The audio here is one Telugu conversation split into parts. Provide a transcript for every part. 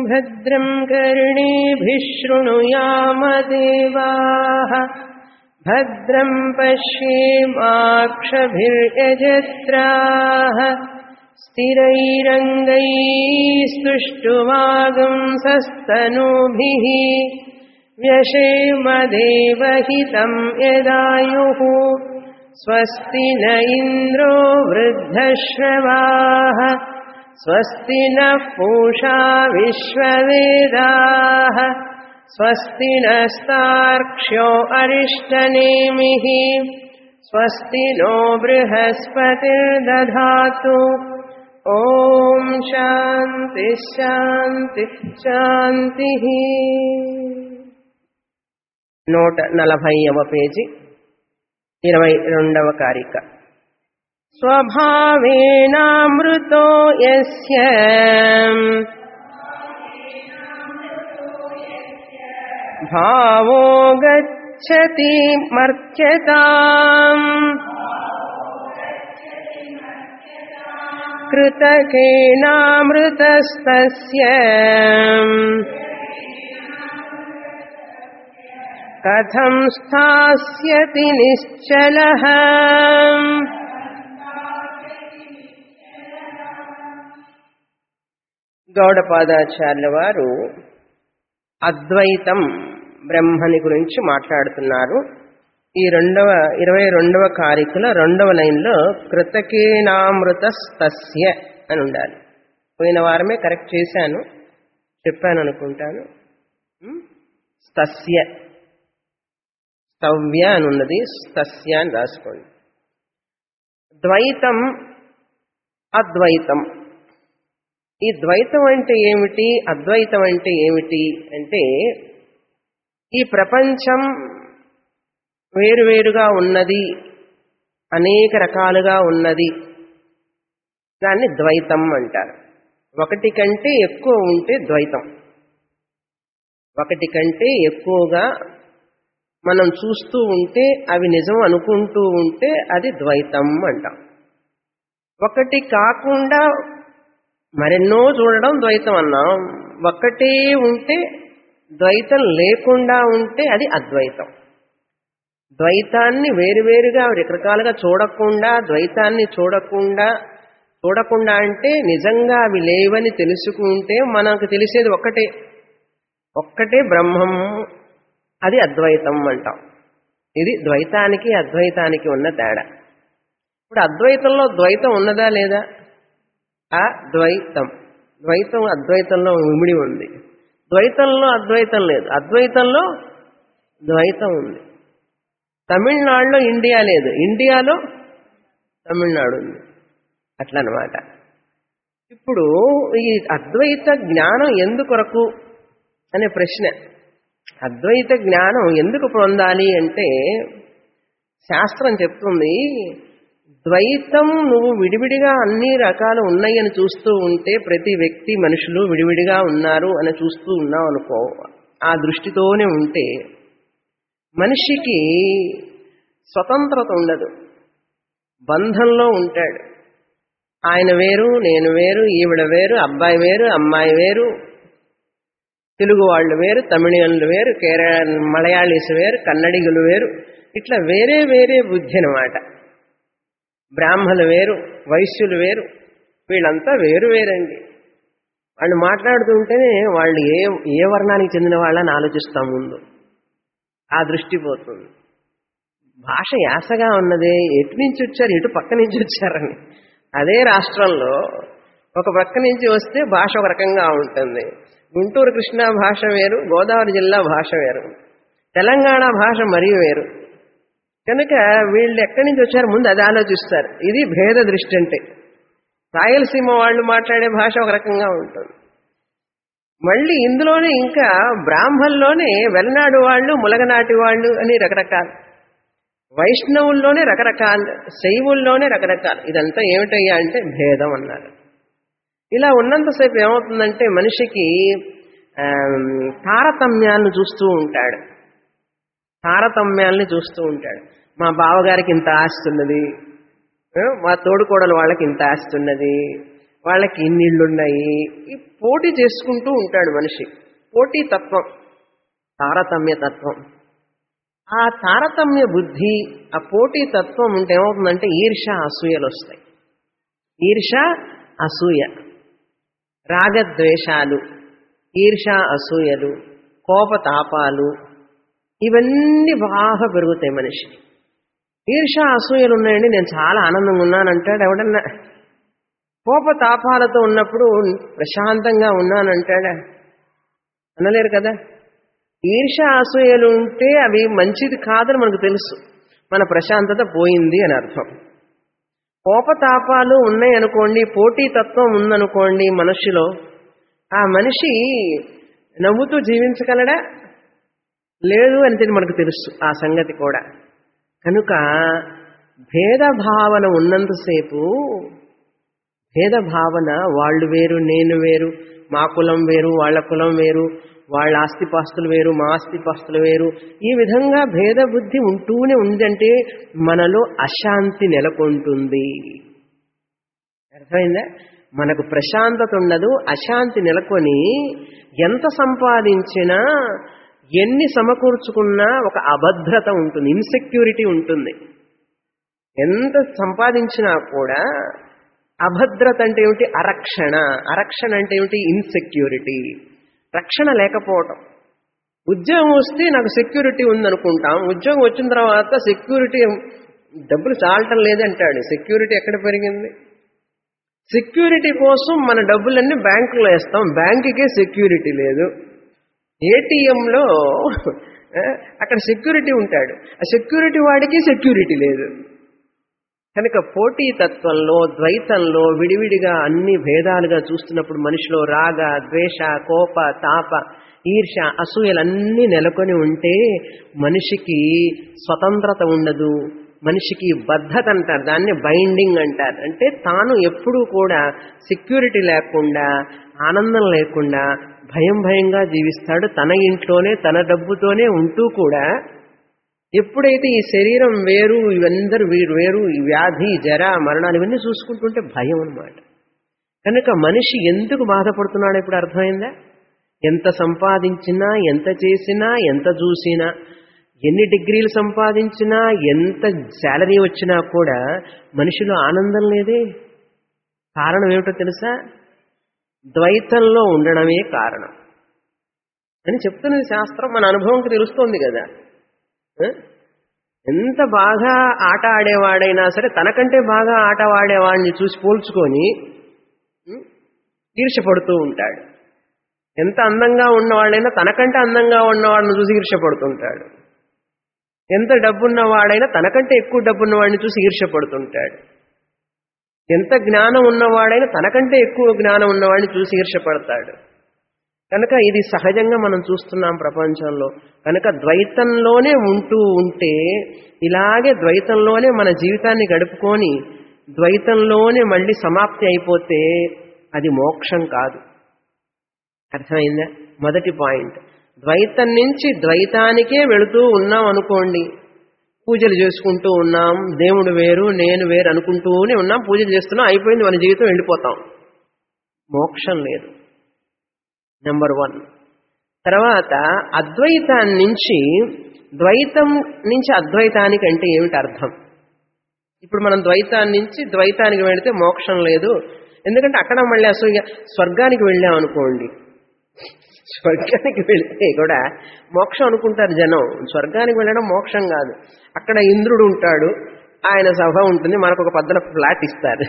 भद्रम् कर्णीभिः शृणुयामदेवाः भद्रम् पश्येमाक्षभिर्यजत्राः स्थिरैरङ्गैः स्तुष्टुवागुंसस्तनूभिः व्यशेमदेवहितम् यदायुः स्वस्ति न इन्द्रो वृद्धश्रवाः स्वस्ति नः पूषा विश्ववेदाः स्वस्ति नस्तार्क्ष्यो अरिष्टनेमिः स्वस्ति नो बृहस्पतिर्दधातु ॐ शान्तिः शान्तिः शान्तिः నూట నలభైవ పేజీ ఇరవై రెండవ కారిక స్వభావేనామృతో యస్య భావో గచ్చతి మర్త్యతాం కృతకేనామృతస్తస్య కథం స్థాస్యతి నిశ్చలః గౌడపాదాచార్యుల వారు అద్వైతం బ్రహ్మని గురించి మాట్లాడుతున్నారు ఈ రెండవ ఇరవై రెండవ కారికల రెండవ లైన్లో కృతకేనామృతస్తస్య అని ఉండాలి పోయిన వారమే కరెక్ట్ చేశాను చెప్పాను అనుకుంటాను ఉమ్, స్తస్య స్తవ్య అని ఉన్నది స్తస్య అని రాసుకోండి ద్వైతం అద్వైతం ఈ ద్వైతం అంటే ఏమిటి అద్వైతం అంటే ఏమిటి అంటే ఈ ప్రపంచం వేరువేరుగా ఉన్నది అనేక రకాలుగా ఉన్నది దాన్ని ద్వైతం అంటారు ఒకటి కంటే ఎక్కువ ఉంటే ద్వైతం ఒకటి కంటే ఎక్కువగా మనం చూస్తూ ఉంటే అవి నిజం అనుకుంటూ ఉంటే అది ద్వైతం అంటాం ఒకటి కాకుండా మరెన్నో చూడడం ద్వైతం అన్నాం ఒక్కటే ఉంటే ద్వైతం లేకుండా ఉంటే అది అద్వైతం ద్వైతాన్ని వేరువేరుగా రకరకాలుగా చూడకుండా ద్వైతాన్ని చూడకుండా చూడకుండా అంటే నిజంగా అవి లేవని తెలుసుకుంటే మనకు తెలిసేది ఒక్కటే ఒక్కటే బ్రహ్మం అది అద్వైతం అంటాం ఇది ద్వైతానికి అద్వైతానికి ఉన్న తేడా ఇప్పుడు అద్వైతంలో ద్వైతం ఉన్నదా లేదా అద్వైతం ద్వైతం అద్వైతంలో ఇమిడి ఉంది ద్వైతంలో అద్వైతం లేదు అద్వైతంలో ద్వైతం ఉంది తమిళనాడులో ఇండియా లేదు ఇండియాలో తమిళనాడు ఉంది అట్లా అనమాట ఇప్పుడు ఈ అద్వైత జ్ఞానం ఎందుకొరకు అనే ప్రశ్న అద్వైత జ్ఞానం ఎందుకు పొందాలి అంటే శాస్త్రం చెప్తుంది ద్వైతం నువ్వు విడివిడిగా అన్ని రకాలు ఉన్నాయని చూస్తూ ఉంటే ప్రతి వ్యక్తి మనుషులు విడివిడిగా ఉన్నారు అని చూస్తూ ఉన్నావు అనుకో ఆ దృష్టితోనే ఉంటే మనిషికి స్వతంత్రత ఉండదు బంధంలో ఉంటాడు ఆయన వేరు నేను వేరు ఈవిడ వేరు అబ్బాయి వేరు అమ్మాయి వేరు తెలుగు వాళ్ళు వేరు తమిళియన్లు వేరు కేరళ మలయాళీస్ వేరు కన్నడిగులు వేరు ఇట్లా వేరే వేరే బుద్ధి అనమాట బ్రాహ్మలు వేరు వైశ్యులు వేరు వీళ్ళంతా వేరు వేరండి వాళ్ళు మాట్లాడుతుంటేనే వాళ్ళు ఏ ఏ వర్ణానికి చెందిన వాళ్ళని ఆలోచిస్తాం ముందు ఆ దృష్టి పోతుంది భాష యాసగా ఉన్నదే ఎటు నుంచి వచ్చారు ఇటు పక్క నుంచి వచ్చారని అదే రాష్ట్రంలో ఒక పక్క నుంచి వస్తే భాష ఒక రకంగా ఉంటుంది గుంటూరు కృష్ణా భాష వేరు గోదావరి జిల్లా భాష వేరు తెలంగాణ భాష మరీ వేరు కనుక వీళ్ళు ఎక్కడి నుంచి వచ్చారు ముందు అది ఆలోచిస్తారు ఇది భేద దృష్టి అంటే రాయలసీమ వాళ్ళు మాట్లాడే భాష ఒక రకంగా ఉంటుంది మళ్ళీ ఇందులోనే ఇంకా బ్రాహ్మణుల్లోనే వెలనాడు వాళ్ళు ములగనాటి వాళ్ళు అని రకరకాలు వైష్ణవుల్లోనే రకరకాలు శైవుల్లోనే రకరకాలు ఇదంతా ఏమిటయ్యా అంటే భేదం అన్నారు ఇలా ఉన్నంతసేపు ఏమవుతుందంటే మనిషికి తారతమ్యాలను చూస్తూ ఉంటాడు తారతమ్యాల్ని చూస్తూ ఉంటాడు మా బావగారికి ఇంత ఆస్తి ఉన్నది మా తోడుకోడలు వాళ్ళకి ఇంత ఆస్తి ఉన్నది వాళ్ళకి ఇన్ని ఇళ్ళున్నాయి ఈ పోటీ చేసుకుంటూ ఉంటాడు మనిషి పోటీ తత్వం తారతమ్య తత్వం ఆ తారతమ్య బుద్ధి ఆ పోటీ తత్వం ఉంటే ఏమవుతుందంటే ఈర్ష అసూయలు వస్తాయి ఈర్ష అసూయ రాగద్వేషాలు ఈర్ష అసూయలు కోపతాపాలు ఇవన్నీ బాగా పెరుగుతాయి మనిషి ఈర్ష అసూయలు ఉన్నాయండి నేను చాలా ఆనందంగా ఉన్నానంటాడు ఎవడన్నా కోపతాపాలతో ఉన్నప్పుడు ప్రశాంతంగా ఉన్నానంటాడా అనలేరు కదా ఈర్ష అసూయలు ఉంటే అవి మంచిది కాదని మనకు తెలుసు మన ప్రశాంతత పోయింది అని అర్థం కోపతాపాలు ఉన్నాయనుకోండి పోటీతత్వం ఉందనుకోండి మనుషులో ఆ మనిషి నవ్వుతూ జీవించగలడా లేదు అని చెప్పి మనకు తెలుసు ఆ సంగతి కూడా కనుక భేదభావన ఉన్నంతసేపు భేదభావన వాళ్ళు వేరు నేను వేరు మా కులం వేరు వాళ్ళ కులం వేరు వాళ్ళ ఆస్తిపాస్తులు వేరు మా ఆస్తిపాస్తులు వేరు ఈ విధంగా భేద బుద్ధి ఉంటూనే ఉందంటే మనలో అశాంతి నెలకొంటుంది అర్థమైందా మనకు ప్రశాంతత ఉండదు అశాంతి నెలకొని ఎంత సంపాదించినా ఎన్ని సమకూర్చుకున్నా ఒక అభద్రత ఉంటుంది ఇన్సెక్యూరిటీ ఉంటుంది ఎంత సంపాదించినా కూడా అభద్రత అంటే ఏమిటి అరక్షణ అరక్షణ అంటే ఏమిటి ఇన్సెక్యూరిటీ రక్షణ లేకపోవటం ఉద్యోగం వస్తే నాకు సెక్యూరిటీ ఉందనుకుంటాం ఉద్యోగం వచ్చిన తర్వాత సెక్యూరిటీ డబ్బులు చాలటం లేదంటాడు సెక్యూరిటీ ఎక్కడ పెరిగింది సెక్యూరిటీ కోసం మన డబ్బులన్నీ బ్యాంకులో వేస్తాం బ్యాంకుకే సెక్యూరిటీ లేదు ఏటీఎంలో అక్కడ సెక్యూరిటీ ఉంటాడు ఆ సెక్యూరిటీ వాడికి సెక్యూరిటీ లేదు కనుక పోటీ తత్వంలో ద్వైతంలో విడివిడిగా అన్ని భేదాలుగా చూస్తున్నప్పుడు మనిషిలో రాగ ద్వేష కోప తాప ఈర్ష అసూయలన్నీ నెలకొని ఉంటే మనిషికి స్వతంత్రత ఉండదు మనిషికి బద్ధత అంటారు దాన్ని బైండింగ్ అంటారు అంటే తాను ఎప్పుడూ కూడా సెక్యూరిటీ లేకుండా ఆనందం లేకుండా భయం భయంగా జీవిస్తాడు తన ఇంట్లోనే తన డబ్బుతోనే ఉంటూ కూడా ఎప్పుడైతే ఈ శరీరం వేరు ఇవందరూ వీరు వేరు ఈ వ్యాధి జర మరణాలు ఇవన్నీ చూసుకుంటుంటే భయం అనమాట కనుక మనిషి ఎందుకు బాధపడుతున్నాడు ఇప్పుడు అర్థమైందా ఎంత సంపాదించినా ఎంత చేసినా ఎంత చూసినా ఎన్ని డిగ్రీలు సంపాదించినా ఎంత శాలరీ వచ్చినా కూడా మనిషిలో ఆనందం లేదే కారణం ఏమిటో తెలుసా ద్వైతంలో ఉండడమే కారణం అని చెప్తున్నది శాస్త్రం మన అనుభవంకి తెలుస్తోంది కదా ఎంత బాగా ఆట ఆడేవాడైనా సరే తనకంటే బాగా ఆట ఆడేవాడిని చూసి పోల్చుకొని ఈర్షపడుతూ ఉంటాడు ఎంత అందంగా ఉన్నవాడైనా తనకంటే అందంగా ఉన్నవాడిని చూసి ఈర్షపడుతుంటాడు ఎంత డబ్బున్నవాడైనా తనకంటే ఎక్కువ డబ్బున్నవాడిని చూసి ఈర్షపడుతుంటాడు ఎంత జ్ఞానం ఉన్నవాడైనా తనకంటే ఎక్కువ జ్ఞానం ఉన్నవాడిని చూసి ఈర్షపడతాడు కనుక ఇది సహజంగా మనం చూస్తున్నాం ప్రపంచంలో కనుక ద్వైతంలోనే ఉంటూ ఉంటే ఇలాగే ద్వైతంలోనే మన జీవితాన్ని గడుపుకొని ద్వైతంలోనే మళ్ళీ సమాప్తి అయిపోతే అది మోక్షం కాదు అర్థమైందా మొదటి పాయింట్ ద్వైతం నుంచి ద్వైతానికే వెళుతూ ఉన్నాం అనుకోండి పూజలు చేసుకుంటూ ఉన్నాం దేవుడు వేరు నేను వేరు అనుకుంటూనే ఉన్నాం పూజలు చేస్తున్నాం అయిపోయింది మన జీవితం వెళ్ళిపోతాం మోక్షం లేదు నెంబర్ వన్ తర్వాత అద్వైతాన్ని నుంచి ద్వైతం నుంచి అద్వైతానికి అంటే ఏమిటి అర్థం ఇప్పుడు మనం ద్వైతాన్ని నుంచి ద్వైతానికి వెళితే మోక్షం లేదు ఎందుకంటే అక్కడ మళ్ళీ అసలు స్వర్గానికి వెళ్ళాం అనుకోండి స్వర్గానికి వెళితే కూడా మోక్షం అనుకుంటారు జనం స్వర్గానికి వెళ్ళడం మోక్షం కాదు అక్కడ ఇంద్రుడు ఉంటాడు ఆయన సభ ఉంటుంది మనకు ఒక పద్దన ఫ్లాట్ ఇస్తారు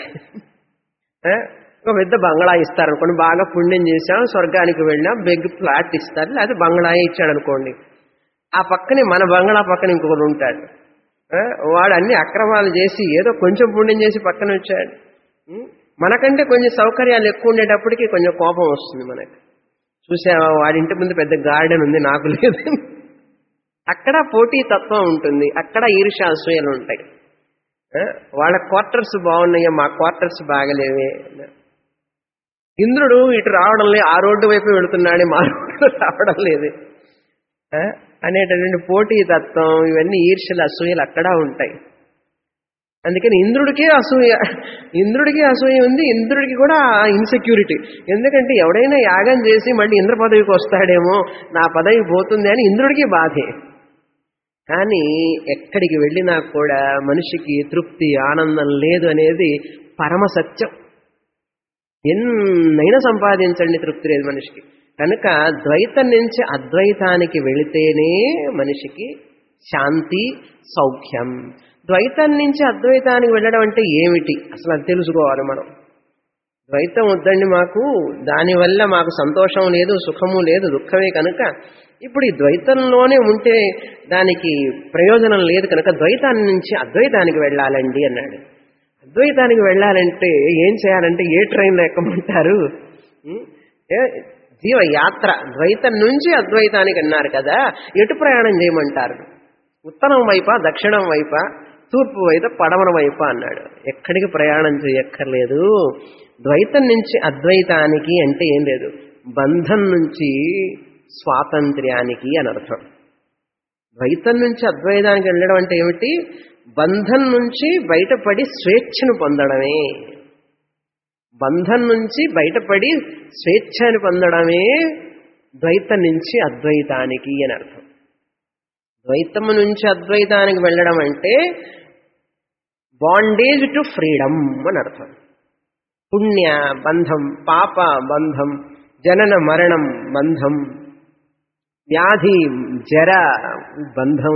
ఒక పెద్ద బంగ్లా ఇస్తారు అనుకోండి బాగా పుణ్యం చేశాం స్వర్గానికి వెళ్ళాం బెగ్ ఫ్లాట్ ఇస్తారు లేకపోతే బంగ్లా ఇచ్చాడు అనుకోండి ఆ పక్కనే మన బంగ్లా పక్కన ఇంకొకరు ఉంటాడు వాడు అన్ని అక్రమాలు చేసి ఏదో కొంచెం పుణ్యం చేసి పక్కన వచ్చాడు మనకంటే కొంచెం సౌకర్యాలు ఎక్కువ ఉండేటప్పటికి కొంచెం కోపం వస్తుంది మనకి చూసావా వాడి ఇంటి ముందు పెద్ద గార్డెన్ ఉంది నాకు లేదు అక్కడ పోటీ తత్వం ఉంటుంది అక్కడ ఈర్ష అసూయలు ఉంటాయి వాళ్ళ క్వార్టర్స్ బాగున్నాయా మా క్వార్టర్స్ బాగలేవే ఇంద్రుడు ఇటు రావడం లేదు ఆ రోడ్డు వైపు వెళుతున్నాడు మా రోడ్డు రావడం లేదు అనేటటువంటి పోటీ తత్వం ఇవన్నీ ఈర్షలు అసూయలు అక్కడ ఉంటాయి అందుకని ఇంద్రుడికే అసూయ ఇంద్రుడికి అసూయ ఉంది ఇంద్రుడికి కూడా ఇన్సెక్యూరిటీ ఎందుకంటే ఎవడైనా యాగం చేసి మళ్ళీ ఇంద్ర పదవికి వస్తాడేమో నా పదవి పోతుంది అని ఇంద్రుడికి బాధే కానీ ఎక్కడికి వెళ్ళినా కూడా మనిషికి తృప్తి ఆనందం లేదు అనేది పరమ సత్యం ఎన్నైనా సంపాదించండి తృప్తి లేదు మనిషికి కనుక ద్వైతం నుంచి అద్వైతానికి వెళితేనే మనిషికి శాంతి సౌఖ్యం ద్వైతం నుంచి అద్వైతానికి వెళ్ళడం అంటే ఏమిటి అసలు అది తెలుసుకోవాలి మనం ద్వైతం వద్దండి మాకు దానివల్ల మాకు సంతోషం లేదు సుఖము లేదు దుఃఖమే కనుక ఇప్పుడు ఈ ద్వైతంలోనే ఉంటే దానికి ప్రయోజనం లేదు కనుక ద్వైతాన్ని నుంచి అద్వైతానికి వెళ్ళాలండి అన్నాడు అద్వైతానికి వెళ్ళాలంటే ఏం చేయాలంటే ఏ ట్రైన్లో ఎక్కమంటారు ఉం? ఏ- జీవ యాత్ర ద్వైతం నుంచి అద్వైతానికి అన్నారు కదా ఎటు ప్రయాణం చేయమంటారు ఉత్తరం వైపా దక్షిణం వైపా తూర్పు వైపు పడమర వైపు అన్నాడు ఎక్కడికి ప్రయాణం చేయక్కర్లేదు ద్వైతం నుంచి అద్వైతానికి అంటే ఏం లేదు బంధం నుంచి స్వాతంత్ర్యానికి అని అర్థం ద్వైతం నుంచి అద్వైతానికి వెళ్ళడం అంటే ఏమిటి బంధం నుంచి బయటపడి స్వేచ్ఛను పొందడమే బంధం నుంచి బయటపడి స్వేచ్ఛను పొందడమే ద్వైతం నుంచి అద్వైతానికి అని అర్థం ద్వైతము నుంచి అద్వైతానికి వెళ్ళడం అంటే బాండేజ్ టు ఫ్రీడమ్ అని అర్థం పుణ్య బంధం పాప బంధం జనన మరణం బంధం వ్యాధి జర బంధం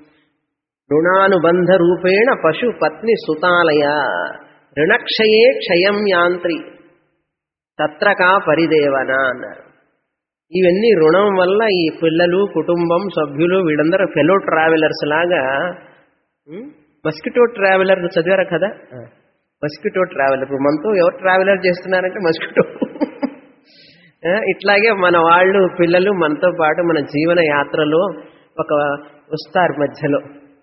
రుణానుబంధ రూపేణ పశు పత్ని సుతాలయ రుణక్షయే క్షయం యాంత్రి తత్రకా పరిదేవన అన్నారు ఇవన్నీ రుణం వల్ల ఈ పిల్లలు కుటుంబం సభ్యులు వీళ్ళందరూ ఫెలో ట్రావెలర్స్ లాగా మస్కిటో ట్రావెలర్ చదివారా కదా మస్కిటో ట్రావెలర్ ఇప్పుడు మనతో ఎవరు ట్రావెలర్ చేస్తున్నారంటే మస్కిటో ఆ, ఇట్లాగే మన వాళ్ళు పిల్లలు మనతో పాటు మన జీవన యాత్రలో ఒక వస్తారు మధ్యలో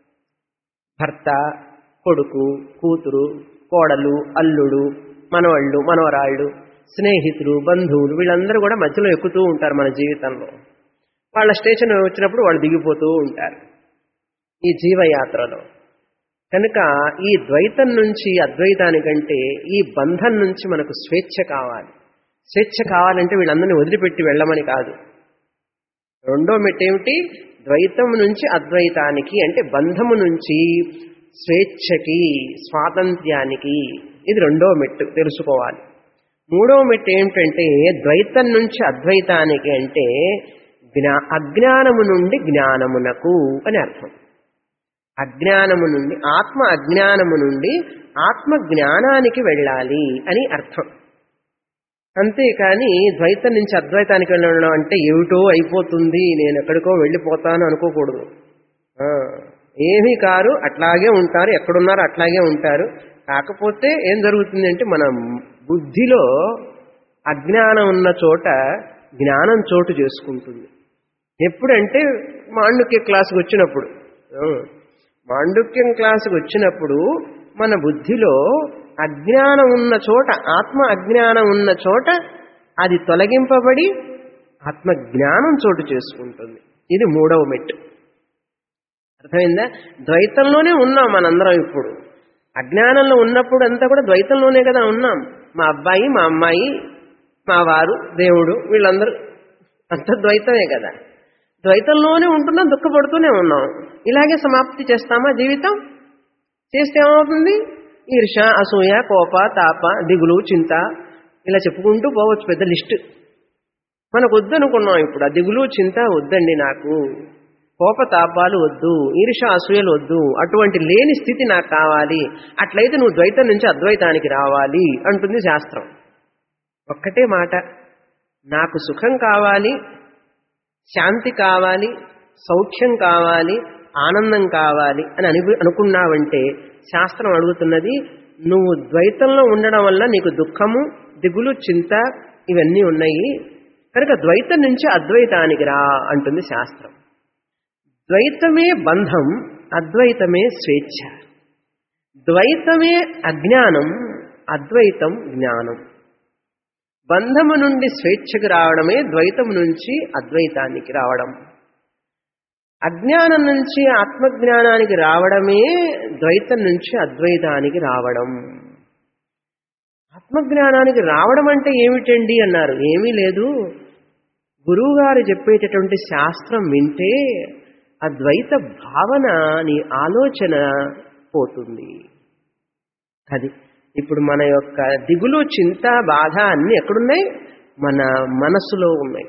భర్త కొడుకు కూతురు కోడలు అల్లుడు మనవాళ్ళు మనవరాళ్ళు స్నేహితులు బంధువులు వీళ్ళందరూ కూడా మధ్యలో ఎక్కుతూ ఉంటారు మన జీవితంలో వాళ్ళ స్టేషన్ వచ్చినప్పుడు వాళ్ళు దిగిపోతూ ఉంటారు ఈ జీవయాత్రలో కనుక ఈ ద్వైతం నుంచి అద్వైతానికంటే ఈ బంధం నుంచి మనకు స్వేచ్ఛ కావాలి స్వేచ్ఛ కావాలంటే వీళ్ళందరినీ వదిలిపెట్టి వెళ్ళమని కాదు రెండో మెట్టు ఏమిటి ద్వైతం నుంచి అద్వైతానికి అంటే బంధము నుంచి స్వేచ్ఛకి స్వాతంత్ర్యానికి ఇది రెండో మెట్టు తెలుసుకోవాలి మూడవ మెట్టు ఏమిటంటే ద్వైతం నుంచి అద్వైతానికి అంటే జ్ఞా అజ్ఞానము నుండి జ్ఞానమునకు అని అర్థం అజ్ఞానము నుండి ఆత్మ అజ్ఞానము నుండి ఆత్మ జ్ఞానానికి వెళ్ళాలి అని అర్థం అంతేకాని ద్వైతం నుంచి అద్వైతానికి వెళ్ళడం అంటే ఏమిటో అయిపోతుంది నేను ఎక్కడికో వెళ్ళిపోతాను అనుకోకూడదు ఆ, ఏమీ కారు అట్లాగే ఉంటారు ఎక్కడున్నారో అట్లాగే ఉంటారు కాకపోతే ఏం జరుగుతుంది అంటే మన బుద్ధిలో అజ్ఞానం ఉన్న చోట జ్ఞానం చోటు చేసుకుంటుంది ఎప్పుడంటే మాండుక్య క్లాసుకు వచ్చినప్పుడు ఆ, మాండుక్యం క్లాసుకు వచ్చినప్పుడు మన బుద్ధిలో అజ్ఞానం ఉన్న చోట ఆత్మ అజ్ఞానం ఉన్న చోట అది తొలగింపబడి ఆత్మ జ్ఞానం చోటు చేసుకుంటుంది ఇది మూడవ మెట్టు అర్థమైందా ద్వైతంలోనే ఉన్నాం మనందరం ఇప్పుడు అజ్ఞానంలో ఉన్నప్పుడు అంతా కూడా ద్వైతంలోనే కదా ఉన్నాం మా అబ్బాయి మా అమ్మాయి మా వారు దేవుడు వీళ్ళందరూ అంత ద్వైతమే కదా ద్వైతంలోనే ఉంటున్నాం దుఃఖపడుతూనే ఉన్నాం ఇలాగే సమాప్తి చేస్తామా జీవితం చేస్తే ఏమవుతుంది ఈర్ష అసూయ కోప తాప దిగులు చింత ఇలా చెప్పుకుంటూ పోవచ్చు పెద్ద లిస్ట్ మనకు వద్దనుకున్నాం ఇప్పుడు ఆ దిగులు చింత వద్దండి నాకు కోపతాపాలు వద్దు ఈర్ష అసూయలు వద్దు అటువంటి లేని స్థితి నాకు కావాలి అట్లయితే నువ్వు ద్వైతం నుంచి అద్వైతానికి రావాలి అంటుంది శాస్త్రం ఒక్కటే మాట నాకు సుఖం కావాలి శాంతి కావాలి సౌఖ్యం కావాలి ఆనందం కావాలి అని అని అనుకున్నావంటే శాస్త్రం అడుగుతున్నది నువ్వు ద్వైతంలో ఉండడం వల్ల నీకు దుఃఖము దిగులు చింత ఇవన్నీ ఉన్నాయి కనుక ద్వైతం నుంచి అద్వైతానికి రా అంటుంది శాస్త్రం ద్వైతమే బంధం అద్వైతమే స్వేచ్ఛ ద్వైతమే అజ్ఞానం అద్వైతం జ్ఞానం బంధము నుండి స్వేచ్ఛకు రావడమే ద్వైతం నుంచి అద్వైతానికి రావడం అజ్ఞానం నుంచి ఆత్మజ్ఞానానికి రావడమే ద్వైతం నుంచి అద్వైతానికి రావడం ఆత్మజ్ఞానానికి రావడం అంటే ఏమిటండి అన్నారు ఏమీ లేదు గురువుగారు చెప్పేటటువంటి శాస్త్రం వింటే అద్వైత భావన నీ ఆలోచన పోతుంది అది ఇప్పుడు మన యొక్క దిగులు చింత బాధ అన్నీ ఎక్కడున్నాయి మన మనసులో ఉన్నాయి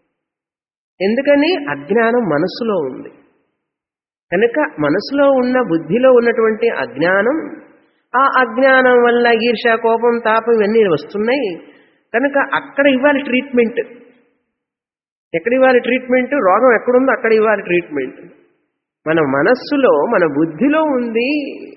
ఎందుకని అజ్ఞానం మనసులో ఉంది కనుక మనసులో ఉన్న బుద్ధిలో ఉన్నటువంటి అజ్ఞానం ఆ అజ్ఞానం వల్ల ఈర్ష కోపం తాపం ఇవన్నీ వస్తున్నాయి కనుక అక్కడ ఇవ్వాలి ట్రీట్మెంట్ ఎక్కడ ఇవ్వాలి ట్రీట్మెంట్ రోగం ఎక్కడుందో అక్కడ ఇవ్వాలి ట్రీట్మెంట్ మన మనస్సులో మన బుద్ధిలో ఉంది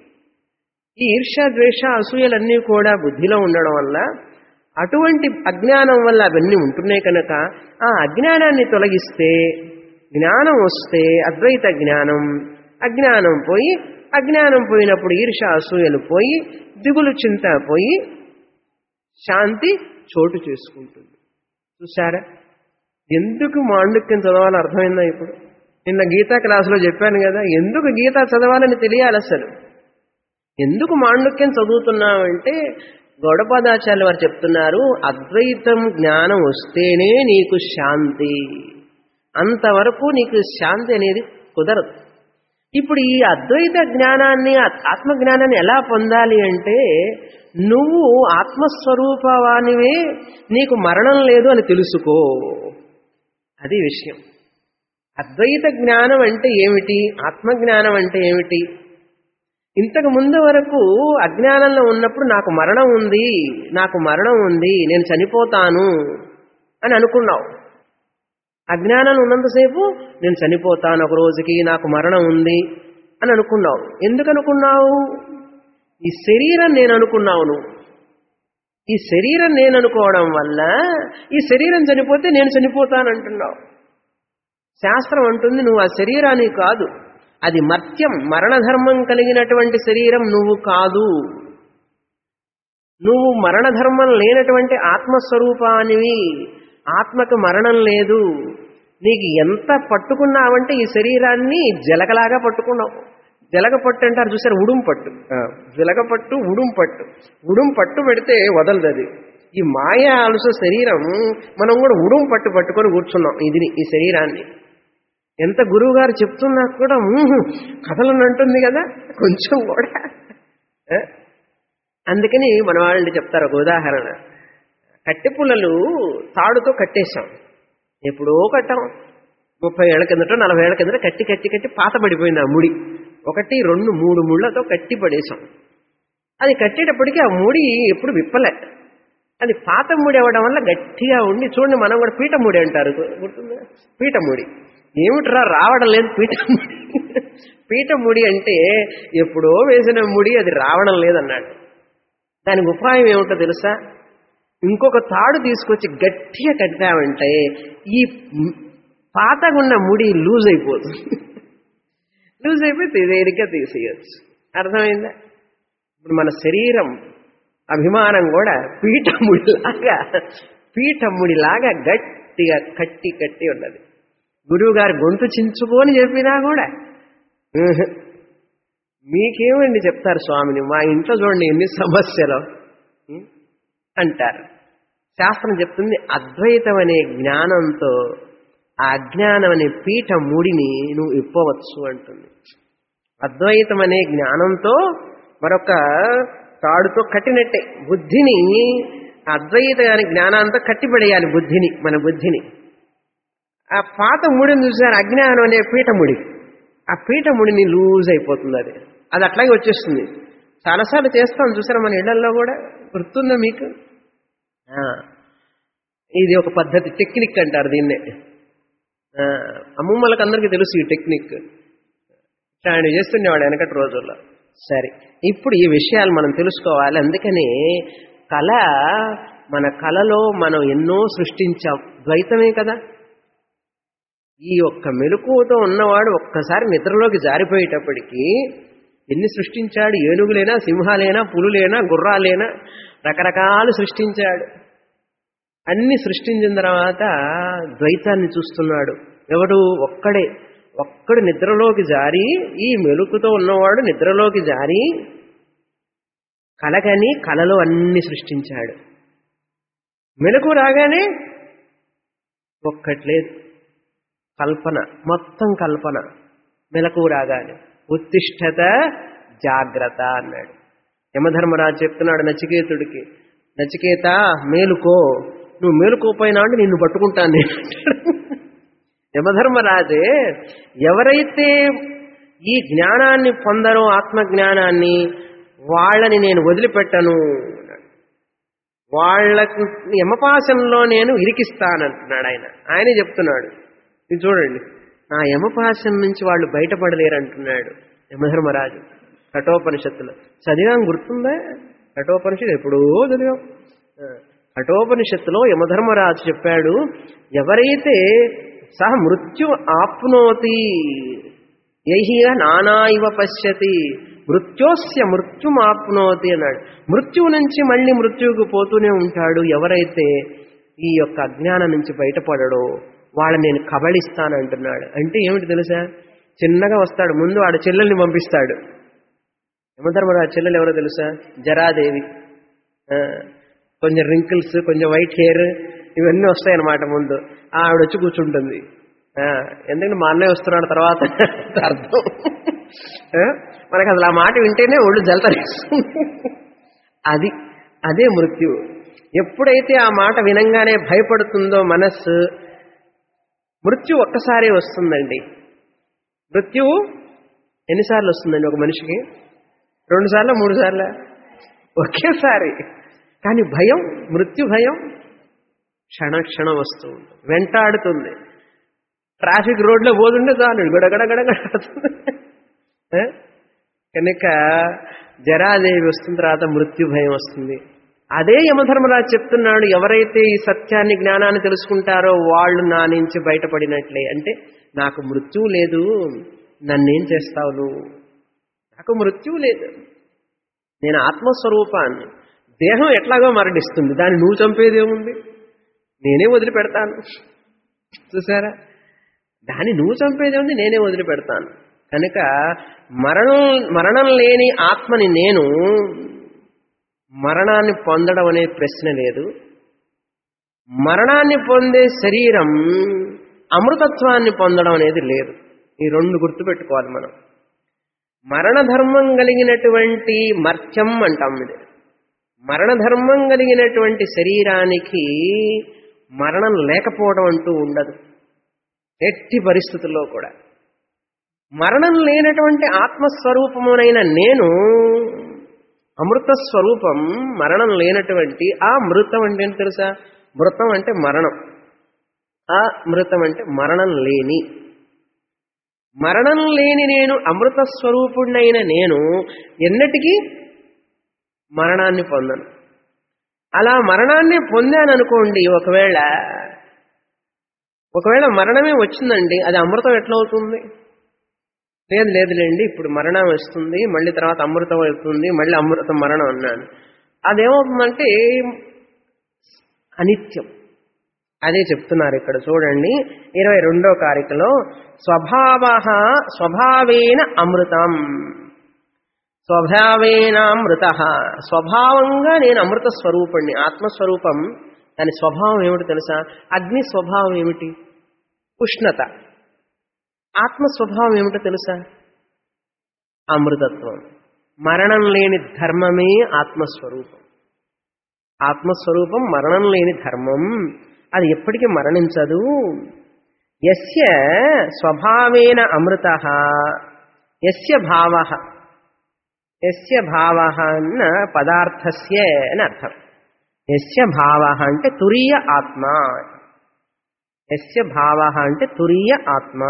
ఈ ఈర్ష ద్వేష అసూయలన్నీ కూడా బుద్ధిలో ఉండడం వల్ల అటువంటి అజ్ఞానం వల్ల అవన్నీ ఉంటున్నాయి కనుక ఆ అజ్ఞానాన్ని తొలగిస్తే జ్ఞానం వస్తే అద్వైత జ్ఞానం అజ్ఞానం పోయి అజ్ఞానం పోయినప్పుడు ఈర్ష అసూయలు పోయి దిగులు చింత పోయి శాంతి చోటు చేసుకుంటుంది చూసారా ఎందుకు మాండుక్యం చదవాలో అర్థమైందా ఇప్పుడు నిన్న గీతా క్లాసులో చెప్పాను కదా ఎందుకు గీత చదవాలని తెలియాలి అసలు ఎందుకు మాండుక్యం చదువుతున్నామంటే గౌడపాదాచార్యులు వారు చెప్తున్నారు అద్వైతం జ్ఞానం వస్తేనే నీకు శాంతి అంతవరకు నీకు శాంతి అనేది కుదరదు ఇప్పుడు ఈ అద్వైత జ్ఞానాన్ని ఆత్మజ్ఞానాన్ని ఎలా పొందాలి అంటే నువ్వు ఆత్మస్వరూపవానివే నీకు మరణం లేదు అని తెలుసుకో అది విషయం అద్వైత జ్ఞానం అంటే ఏమిటి ఆత్మజ్ఞానం అంటే ఏమిటి ఇంతకు ముందు వరకు అజ్ఞానంలో ఉన్నప్పుడు నాకు మరణం ఉంది నాకు మరణం ఉంది నేను చనిపోతాను అని అనుకున్నావు అజ్ఞానంలో ఉన్నంతసేపు నేను చనిపోతాను ఒక రోజుకి నాకు మరణం ఉంది అని అనుకున్నావు ఎందుకు అనుకున్నావు ఈ శరీరం నేను అనుకున్నావు నువ్వు ఈ శరీరం నేను అనుకోవడం వల్ల ఈ శరీరం చనిపోతే నేను చనిపోతానంటున్నావు శాస్త్రం అంటుంది నువ్వు ఆ శరీరాన్ని కాదు అది మర్త్యం మరణధర్మం కలిగినటువంటి శరీరం నువ్వు కాదు నువ్వు మరణధర్మం లేనటువంటి ఆత్మస్వరూపానివి ఆత్మకు మరణం లేదు నీకు ఎంత పట్టుకున్నావంటే ఈ శరీరాన్ని జలకలాగా పట్టుకున్నావు జలగ పట్టు అంటారు చూసారు ఉడుం పట్టు జలగ పట్టు ఉడుం పట్టు ఉడుం పట్టు పెడితే వదలదు అది ఈ మాయ అలుస శరీరం మనం కూడా ఉడుం పట్టు పట్టుకొని కూర్చున్నాం ఇది ఈ శరీరాన్ని ఎంత గురువు గారు చెప్తున్నా కూడా కథలను అంటుంది కదా కొంచెం కూడా అందుకని మన వాళ్ళని చెప్తారు ఒక ఉదాహరణ కట్టె పుల్లలు తాడుతో కట్టేశాం ఎప్పుడో కట్టాం ముప్పై ఏళ్ల కిందట నలభై ఏళ్ల కిందట కట్టి కట్టి కట్టి పాత పడిపోయింది ఆ ముడి ఒకటి రెండు మూడు ముళ్ళతో కట్టి పడేశాం అది కట్టేటప్పటికి ఆ ముడి ఎప్పుడు విప్పలే అది పాత ముడి అవ్వడం వల్ల గట్టిగా ఉండి చూడండి మనం కూడా పీట ముడి అంటారు గుర్తుందా పీట ముడి ఏమిట్రా రావడం లేదు పీట ముడి పీట ముడి అంటే ఎప్పుడో వేసిన ముడి అది రావడం లేదన్నాడు దానికి ఉపాయం ఏమిటో తెలుసా ఇంకొక తాడు తీసుకొచ్చి గట్టిగా కట్టామంటే ఈ పాతగున్న ముడి లూజ్ అయిపోతుంది లూజ్ అయిపోతే తేలిక తీసేయచ్చు అర్థమైందా ఇప్పుడు మన శరీరం అభిమానం కూడా పీఠముడిలాగా పీఠముడిలాగా గట్టిగా కట్టి కట్టి ఉన్నది గురువు గారు గొంతు చించుకొని చెప్పినా కూడా మీకేమండి చెప్తారు స్వామిని మా ఇంట్లో చూడండి ఎన్ని సమస్యలు అంటారు శాస్త్రం చెప్తుంది అద్వైతం అనే జ్ఞానంతో ఆ అజ్ఞానం అనే పీఠ ముడిని నువ్వు ఇప్పవచ్చు అంటుంది అద్వైతం అనే జ్ఞానంతో మరొక తాడుతో కట్టినట్టే బుద్ధిని అద్వైత అనే జ్ఞానంతో కట్టిపడేయాలి బుద్ధిని మన బుద్ధిని ఆ పాత ముడిని చూసారు అజ్ఞానం అనే పీఠముడి ఆ పీఠముడిని లూజ్ అయిపోతుంది అది అది అట్లాగే వచ్చేస్తుంది చాలాసార్లు చేస్తాం చూసారా మన ఇళ్లలో కూడా గుర్తుందా మీకు ఇది ఒక పద్ధతి టెక్నిక్ అంటారు దీన్నే అమ్మమ్మలకు అందరికీ తెలుసు ఈ టెక్నిక్ ఆయన చేస్తుండేవాడు వెనకటి రోజుల్లో సరే ఇప్పుడు ఈ విషయాలు మనం తెలుసుకోవాలి అందుకని కళ మన కళలో మనం ఎన్నో సృష్టించాం ద్వైతమే కదా ఈ ఒక్క మెలకువతో ఉన్నవాడు ఒక్కసారి నిద్రలోకి జారిపోయేటప్పటికీ ఎన్ని సృష్టించాడు ఏనుగులేనా సింహాలేనా పులులేనా గుర్రాలేనా రకరకాలు సృష్టించాడు అన్ని సృష్టించిన తర్వాత ద్వైతాన్ని చూస్తున్నాడు ఎవడు ఒక్కడే ఒక్కడు నిద్రలోకి జారి ఈ మెలుకుతో ఉన్నవాడు నిద్రలోకి జారి కలగని కలలో అన్ని సృష్టించాడు మెలకు రాగానే ఒక్కట్లేదు కల్పన మొత్తం కల్పన మెలకు రాగానే ఉత్తిష్టత జాగ్రత్త అన్నాడు యమధర్మరాజు చెప్తున్నాడు నచికేతుడికి నచికేత మేలుకో నువ్వు మేలుకోపోయినా అంటే నిన్ను పట్టుకుంటాను నేను యమధర్మరాజే ఎవరైతే ఈ జ్ఞానాన్ని పొందరో ఆత్మజ్ఞానాన్ని వాళ్ళని నేను వదిలిపెట్టను వాళ్లకు యమపాశంలో నేను ఇరికిస్తానంటున్నాడు ఆయన ఆయనే చెప్తున్నాడు ఇది చూడండి ఆ యమపాశం నుంచి వాళ్ళు బయటపడలేరు అంటున్నాడు యమధర్మరాజు కఠోపనిషత్తులో చదివాం గుర్తుందా కఠోపనిషత్తు ఎప్పుడో చదివాం ఆ, కఠోపనిషత్తులో యమధర్మరాజు చెప్పాడు ఎవరైతే సహ మృత్యు ఆప్నోతి యహియ నానా ఇవ పశ్యతి మృత్యోస్య మృత్యుమాప్నోతి అన్నాడు మృత్యువు నుంచి మళ్ళీ మృత్యువుకు పోతూనే ఉంటాడు ఎవరైతే ఈ యొక్క అజ్ఞానం నుంచి బయటపడడో వాళ్ళని నేను కబళిస్తానంటున్నాడు అంటే ఏమిటి తెలుసా చిన్నగా వస్తాడు ముందు వాడు చెల్లెల్ని పంపిస్తాడు యమధర్మరాజు చెల్లెలు ఎవరో తెలుసా జరాదేవి ఆ, కొంచెం రింకిల్స్ కొంచెం వైట్ హెయిర్ ఇవన్నీ వస్తాయన్నమాట ముందు ఆవిడ వచ్చి కూర్చుంటుంది ఆ, ఎందుకంటే మా అన్నయ్య వస్తున్నాడు తర్వాత అర్థం ఆ, మనకు అసలు ఆ మాట వింటేనే ఒళ్ళు జలతరిస్తుంది అది అదే మృత్యు ఎప్పుడైతే ఆ మాట వినంగానే భయపడుతుందో మనస్సు మృత్యు ఒక్కసారి వస్తుందండి మృత్యువు ఎన్నిసార్లు వస్తుందండి ఒక మనిషికి రెండు సార్లు మూడు సార్లు ఒకేసారి కానీ భయం మృత్యు భయం క్షణ క్షణం వస్తూ ఉంటుంది వెంటాడుతుంది ట్రాఫిక్ రోడ్లో పోతుంటే చాలు గడగడ గడగడుతుంది ఏ? కనుక జరాదేవి వస్తున్న తర్వాత మృత్యు భయం వస్తుంది అదే యమధర్మరాజు చెప్తున్నాడు ఎవరైతే ఈ సత్యాన్ని జ్ఞానాన్ని తెలుసుకుంటారో వాళ్ళు నా నుంచి బయటపడినట్లే అంటే నాకు మృత్యువు లేదు నన్నేం చేస్తావు నువ్వు నాకు మృత్యువు లేదు నేను ఆత్మస్వరూపాన్ని దేహం ఎట్లాగో మరణిస్తుంది దాన్ని నువ్వు చంపేదేముంది నేనే వదిలిపెడతాను చూసారా దాన్ని నువ్వు చంపేదేముంది నేనే వదిలిపెడతాను కనుక మరణం మరణం లేని ఆత్మని నేను మరణాన్ని పొందడం అనే ప్రశ్న లేదు మరణాన్ని పొందే శరీరం అమృతత్వాన్ని పొందడం అనేది లేదు ఈ రెండు గుర్తుపెట్టుకోవాలి మనం మరణధర్మం కలిగినటువంటి మర్త్యం అంటాం ఇది మరణధర్మం కలిగినటువంటి శరీరానికి మరణం లేకపోవడం అంటూ ఉండదు ఎట్టి పరిస్థితుల్లో కూడా మరణం లేనటువంటి ఆత్మస్వరూపమునైన నేను అమృత స్వరూపం మరణం లేనటువంటి ఆ మృతం అంటే ఏంటి తెలుసా మృతం అంటే మరణం ఆ మృతం అంటే మరణం లేని మరణం లేని నేను అమృత స్వరూపుణ్ణైన నేను ఎన్నటికీ మరణాన్ని పొందను అలా మరణాన్ని పొందాననుకోండి ఒకవేళ ఒకవేళ మరణమే వచ్చిందండి అది అమృతం ఎట్లా అవుతుంది లేదు లేదులేండి ఇప్పుడు మరణం వస్తుంది మళ్ళీ తర్వాత అమృతం అవుతుంది మళ్ళీ అమృతం మరణం అన్నాను అదేమవుతుందంటే అనిత్యం అదే చెప్తున్నారు ఇక్కడ చూడండి ఇరవై రెండో కారికలో స్వభావ స్వభావేన అమృతం స్వభావేనామృత స్వభావంగా నేను అమృత స్వరూపుణ్ణి ఆత్మస్వరూపం దాని స్వభావం ఏమిటి తెలుసా అగ్ని స్వభావం ఏమిటి ఉష్ణత ఆత్మ స్వభావం ఏమిటో తెలుసా అమృతత్వం మరణం లేని ధర్మమే ఆత్మస్వరూపం ఆత్మస్వరూపం మరణం లేని ధర్మం అది ఎప్పటికీ మరణించదు ఎస్య స్వభావేన అమృత ఎస్య భావ ఎస్య భావ అన్న పదార్థస్య అని అర్థం ఎస్య భావ అంటే తురీయ ఆత్మ ఎస్య భావ అంటే తురీయ ఆత్మ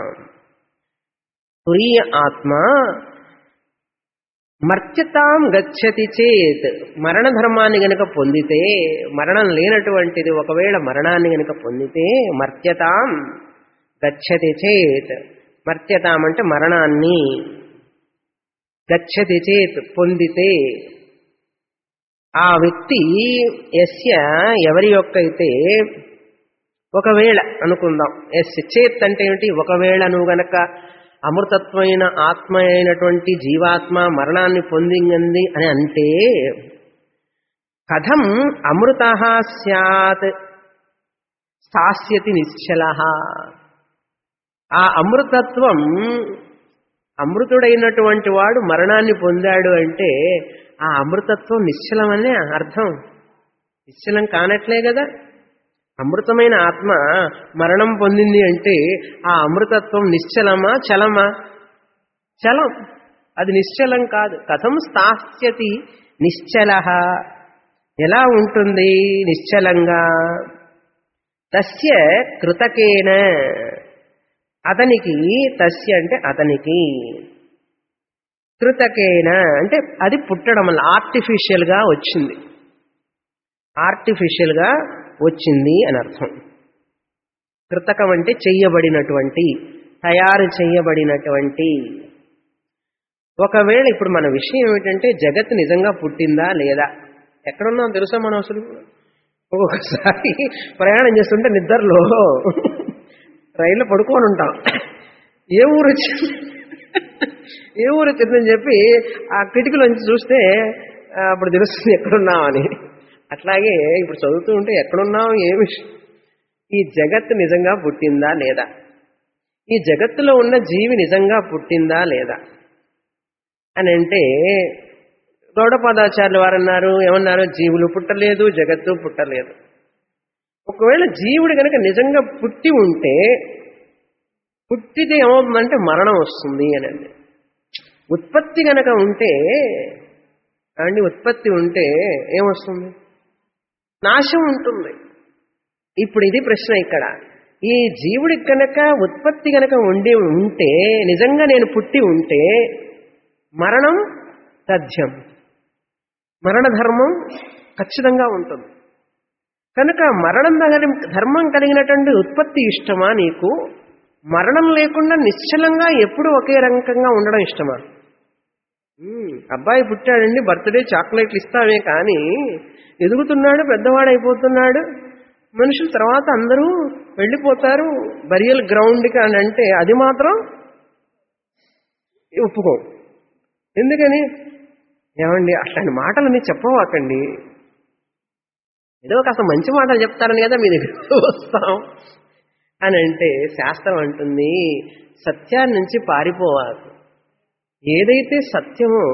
తురీయ ఆత్మ మర్త్యతాం గచ్చతి చేత్ మరణ ధర్మాన్ని గనక పొందితే మరణం లేనటువంటిది ఒకవేళ మరణాన్ని గనక పొందితే మర్త్యతాం గచ్చతి చేత్ మర్త్యతాం అంటే మరణాన్ని గచ్చతి చేత్ పొందితే ఆ వ్యక్తి ఎస్య ఎవరి యొక్క అయితే ఒకవేళ అనుకుందాం ఎస్ చేత్ అంటే ఏమిటి ఒకవేళ నువ్వు గనక అమృతత్వమైన ఆత్మ అయినటువంటి జీవాత్మ మరణాన్ని పొందింది అని అంటే కథం అమృత సత్ స్థాస్యతి నిశ్చల ఆ అమృతత్వం అమృతుడైనటువంటి వాడు మరణాన్ని పొందాడు అంటే ఆ అమృతత్వం నిశ్చలమనే అర్థం నిశ్చలం కానట్లే కదా అమృతమైన ఆత్మ మరణం పొందింది అంటే ఆ అమృతత్వం నిశ్చలమా చలమా చలం అది నిశ్చలం కాదు కథం స్థాస్యతి నిశ్చల ఎలా ఉంటుంది నిశ్చలంగా తస్య కృతకేన అతనికి తస్య అంటే అతనికి కృతకేన అంటే అది పుట్టడం వల్ల ఆర్టిఫిషియల్గా వచ్చింది ఆర్టిఫిషియల్గా వచ్చింది అని అర్థం కృతకం అంటే చెయ్యబడినటువంటి తయారు చేయబడినటువంటి ఒకవేళ ఇప్పుడు మన విషయం ఏమిటంటే జగత్ నిజంగా పుట్టిందా లేదా ఎక్కడున్నాం తెలుసా మనం అసలు ఒక్కొక్కసారి ప్రయాణం చేస్తుంటే నిద్రలో రైల్లో పడుకొని ఉంటాం ఏ ఊరు వచ్చింది ఏ ఊరు వచ్చిందని చెప్పి ఆ కిటికీలోంచి చూస్తే ఆ, అప్పుడు తెలుస్తుంది ఎక్కడున్నామని అట్లాగే ఇప్పుడు చదువుతూ ఉంటే ఎక్కడున్నాం ఏమి ఈ జగత్ నిజంగా పుట్టిందా లేదా ఈ జగత్తులో ఉన్న జీవి నిజంగా పుట్టిందా లేదా అని అంటే గౌడపాదాచార్యులు వారు అన్నారు ఏమన్నారు జీవులు పుట్టలేదు జగత్తు పుట్టలేదు ఒకవేళ జీవుడు కనుక నిజంగా పుట్టి ఉంటే పుట్టితే ఏమవుతుందంటే మరణం వస్తుంది అని అండి ఉత్పత్తి కనుక ఉంటే అండి ఉత్పత్తి ఉంటే ఏమొస్తుంది నాశం ఉంటుంది ఇప్పుడు ఇది ప్రశ్న ఇక్కడ ఈ జీవుడికి కనుక ఉత్పత్తి కనుక ఉండి ఉంటే నిజంగా నేను పుట్టి ఉంటే మరణం తథ్యం మరణ ధర్మం ఖచ్చితంగా ఉంటుంది కనుక మరణం దగ్గర ధర్మం కలిగినటువంటి ఉత్పత్తి ఇష్టమా నీకు మరణం లేకుండా నిశ్చలంగా ఎప్పుడు ఒకే రకంగా ఉండడం ఇష్టమా ఉమ్, అబ్బాయి పుట్టాడండి బర్త్డే చాక్లెట్లు ఇస్తామే కానీ ఎదుగుతున్నాడు పెద్దవాడైపోతున్నాడు మనుషులు తర్వాత అందరూ వెళ్ళిపోతారు బరియల్ గ్రౌండ్కి అని అంటే అది మాత్రం ఒప్పుకోం ఎందుకని ఏమండి అట్లాంటి మాటలన్నీ చెప్పవాకండి ఏదో కాస్త మంచి మాటలు చెప్తారని కదా మీ దగ్గర వస్తాం అని అంటే శాస్త్రం అంటుంది సత్యాన్ని నుంచి పారిపోవాలి ఏదైతే సత్యమో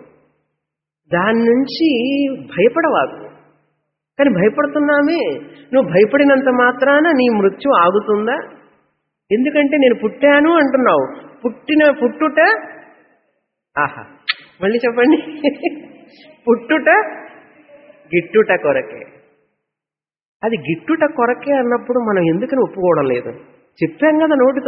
దాని నుంచి భయపడవాకు కానీ భయపడుతున్నామే నువ్వు భయపడినంత మాత్రాన నీ మృత్యు ఆగుతుందా ఎందుకంటే నేను పుట్టాను అంటున్నావు పుట్టిన పుట్టుట ఆహా మళ్ళీ చెప్పండి పుట్టుట గిట్టుట కొరకే అది గిట్టుట కొరకే అన్నప్పుడు మనం ఎందుకని ఒప్పుకోవడం లేదు చెప్పాం కదా నోటితో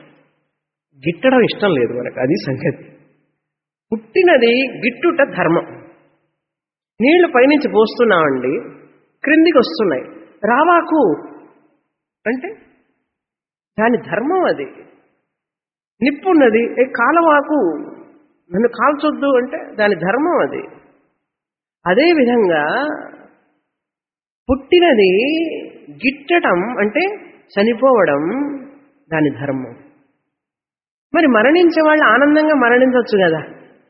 గిట్టడం ఇష్టం లేదు మనకు అది సంగతి పుట్టినది గిట్టుట ధర్మం నీళ్లు పైనుంచి పోస్తున్నామండి క్రిందికి వస్తున్నాయి రావాకు అంటే దాని ధర్మం అది నిప్పున్నది ఏ కాలవాకు నన్ను కాల్చొద్దు అంటే దాని ధర్మం అది అదేవిధంగా పుట్టినది గిట్టడం అంటే చనిపోవడం దాని ధర్మం మరి మరణించే వాళ్ళు ఆనందంగా మరణించవచ్చు కదా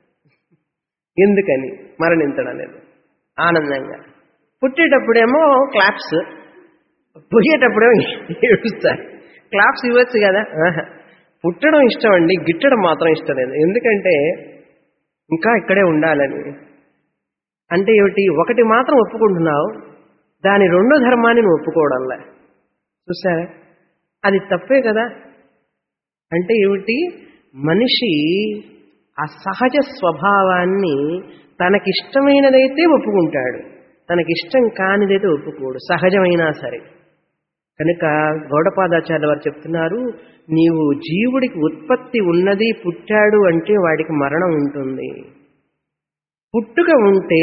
ఎందుకని మరణించడం లేదు ఆనందంగా పుట్టేటప్పుడేమో క్లాప్స్ పోయేటప్పుడేమో ఏడుస్తారు క్లాప్స్ ఇవ్వచ్చు కదా ఆహా. పుట్టడం ఇష్టం అండి గిట్టడం మాత్రం ఇష్టం లేదు ఎందుకంటే ఇంకా ఇక్కడే ఉండాలని అంటే ఏమిటి ఒకటి మాత్రం ఒప్పుకుంటున్నావు దాని రెండో ధర్మాన్ని నువ్వు ఒప్పుకోవడంలే చూసారా అది తప్పే కదా అంటే ఏమిటి మనిషి ఆ సహజ స్వభావాన్ని తనకిష్టమైనదైతే ఒప్పుకుంటాడు తనకిష్టం కానిదైతే ఒప్పుకోడు సహజమైనా సరే కనుక గౌడపాదాచార్య వారు చెప్తున్నారు నీవు జీవుడికి ఉత్పత్తి ఉన్నది పుట్టాడు అంటే వాడికి మరణం ఉంటుంది పుట్టుక ఉంటే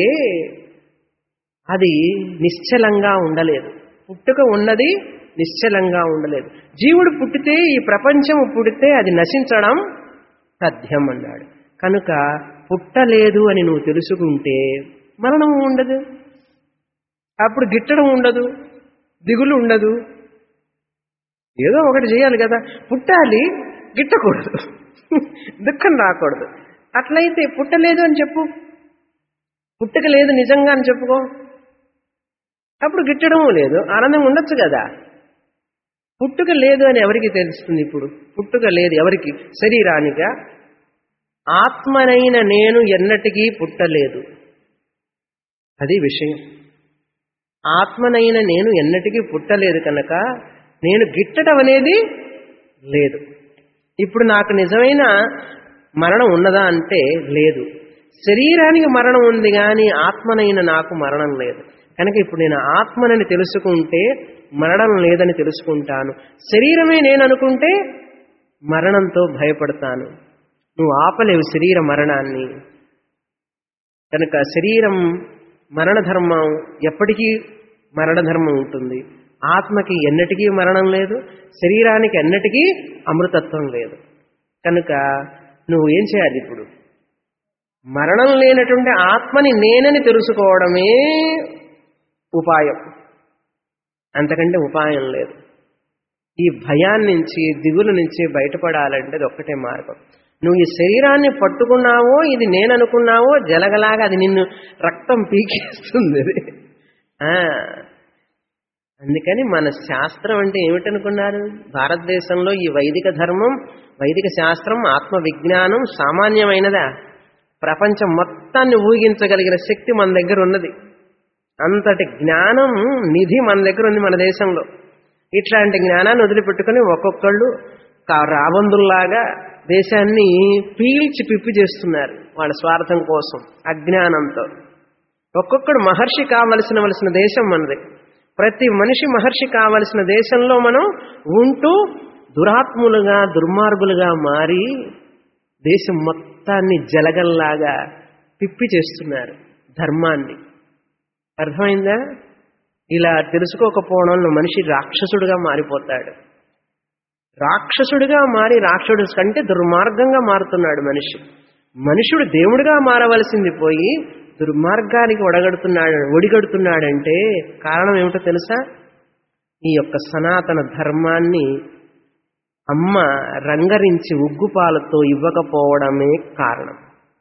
అది నిశ్చలంగా ఉండలేదు పుట్టుక ఉన్నది నిశ్చలంగా ఉండలేదు జీవుడు పుట్టితే ఈ ప్రపంచం పుడితే అది నశించడం తథ్యం అన్నాడు కనుక పుట్టలేదు అని నువ్వు తెలుసుకుంటే మరణం ఉండదు అప్పుడు గిట్టడం ఉండదు దిగులు ఉండదు ఏదో ఒకటి చేయాలి కదా పుట్టాలి గిట్టకూడదు దుఃఖం రాకూడదు అట్లయితే పుట్టలేదు అని చెప్పు పుట్టక లేదు నిజంగా అని చెప్పుకో అప్పుడు గిట్టడము లేదు ఆనందం ఉండొచ్చు కదా పుట్టుక లేదు అని ఎవరికి తెలుస్తుంది ఇప్పుడు పుట్టుక లేదు ఎవరికి శరీరానిగా ఆత్మనైన నేను ఎన్నటికీ పుట్టలేదు అది విషయం ఆత్మనైన నేను ఎన్నటికీ పుట్టలేదు కనుక నేను గిట్టడం అనేది లేదు ఇప్పుడు నాకు నిజమైన మరణం ఉన్నదా అంటే లేదు శరీరానికి మరణం ఉంది కానీ ఆత్మనైన నాకు మరణం లేదు కనుక ఇప్పుడు నేను ఆత్మనని తెలుసుకుంటే మరణం లేదని తెలుసుకుంటాను శరీరమే నేను అనుకుంటే మరణంతో భయపడతాను నువ్వు ఆపలేవు శరీర మరణాన్ని కనుక శరీరం మరణ ధర్మం ఎప్పటికీ మరణ ధర్మం ఉంటుంది ఆత్మకి ఎన్నటికీ మరణం లేదు శరీరానికి ఎన్నటికీ అమృతత్వం లేదు కనుక నువ్వు ఏం చేయాలి ఇప్పుడు మరణం లేనటువంటి ఆత్మని నేనని తెలుసుకోవడమే ఉపాయం అంతకంటే ఉపాయం లేదు ఈ భయాన్ని నుంచి దిగుల నుంచి బయటపడాలంటే అది ఒక్కటే మార్గం నువ్వు ఈ శరీరాన్ని పట్టుకున్నావో ఇది నేను అనుకున్నావో జలగలాగా అది నిన్ను రక్తం పీకేస్తుంది అది ఆ, అందుకని మన శాస్త్రం అంటే ఏమిటనుకున్నారు భారతదేశంలో ఈ వైదిక ధర్మం వైదిక శాస్త్రం ఆత్మ విజ్ఞానం సామాన్యమైనదా ప్రపంచం మొత్తాన్ని ఊహించగలిగిన శక్తి మన దగ్గర ఉన్నది అంతటి జ్ఞానం నిధి మన దగ్గర ఉంది మన దేశంలో ఇట్లాంటి జ్ఞానాన్ని వదిలిపెట్టుకుని ఒక్కొక్కళ్ళు కా- రాబందుల్లాగా దేశాన్ని పీల్చి పిప్పి చేస్తున్నారు వాళ్ళ స్వార్థం కోసం అజ్ఞానంతో ఒక్కొక్కడు మహర్షి కావలసిన వలసిన దేశం మనది ప్రతి మనిషి మహర్షి కావలసిన దేశంలో మనం ఉంటూ దురాత్ములుగా దుర్మార్గులుగా మారి దేశం మొత్తాన్ని జలగల్లాగా పిప్పి చేస్తున్నారు ధర్మాన్ని అర్థమైందా ఇలా తెలుసుకోకపోవడం వల్ల మనిషి రాక్షసుడిగా మారిపోతాడు రాక్షసుడిగా మారి రాక్షసుడి కంటే దుర్మార్గంగా మారుతున్నాడు మనిషి మనుషుడు దేవుడిగా మారవలసింది పోయి దుర్మార్గానికి ఒడగడుతున్నాడు ఒడిగడుతున్నాడంటే కారణం ఏమిటో తెలుసా ఈ యొక్క సనాతన ధర్మాన్ని అమ్మ రంగరించి ఉగ్గుపాలతో ఇవ్వకపోవడమే కారణం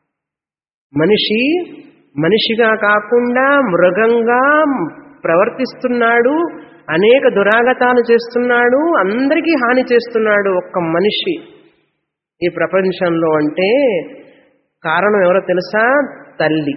మనిషి మనిషిగా కాకుండా మృగంగా ప్రవర్తిస్తున్నాడు అనేక దురాగతాలు చేస్తున్నాడు అందరికీ హాని చేస్తున్నాడు ఒక్క మనిషి ఈ ప్రపంచంలో అంటే కారణం ఎవరో తెలుసా తల్లి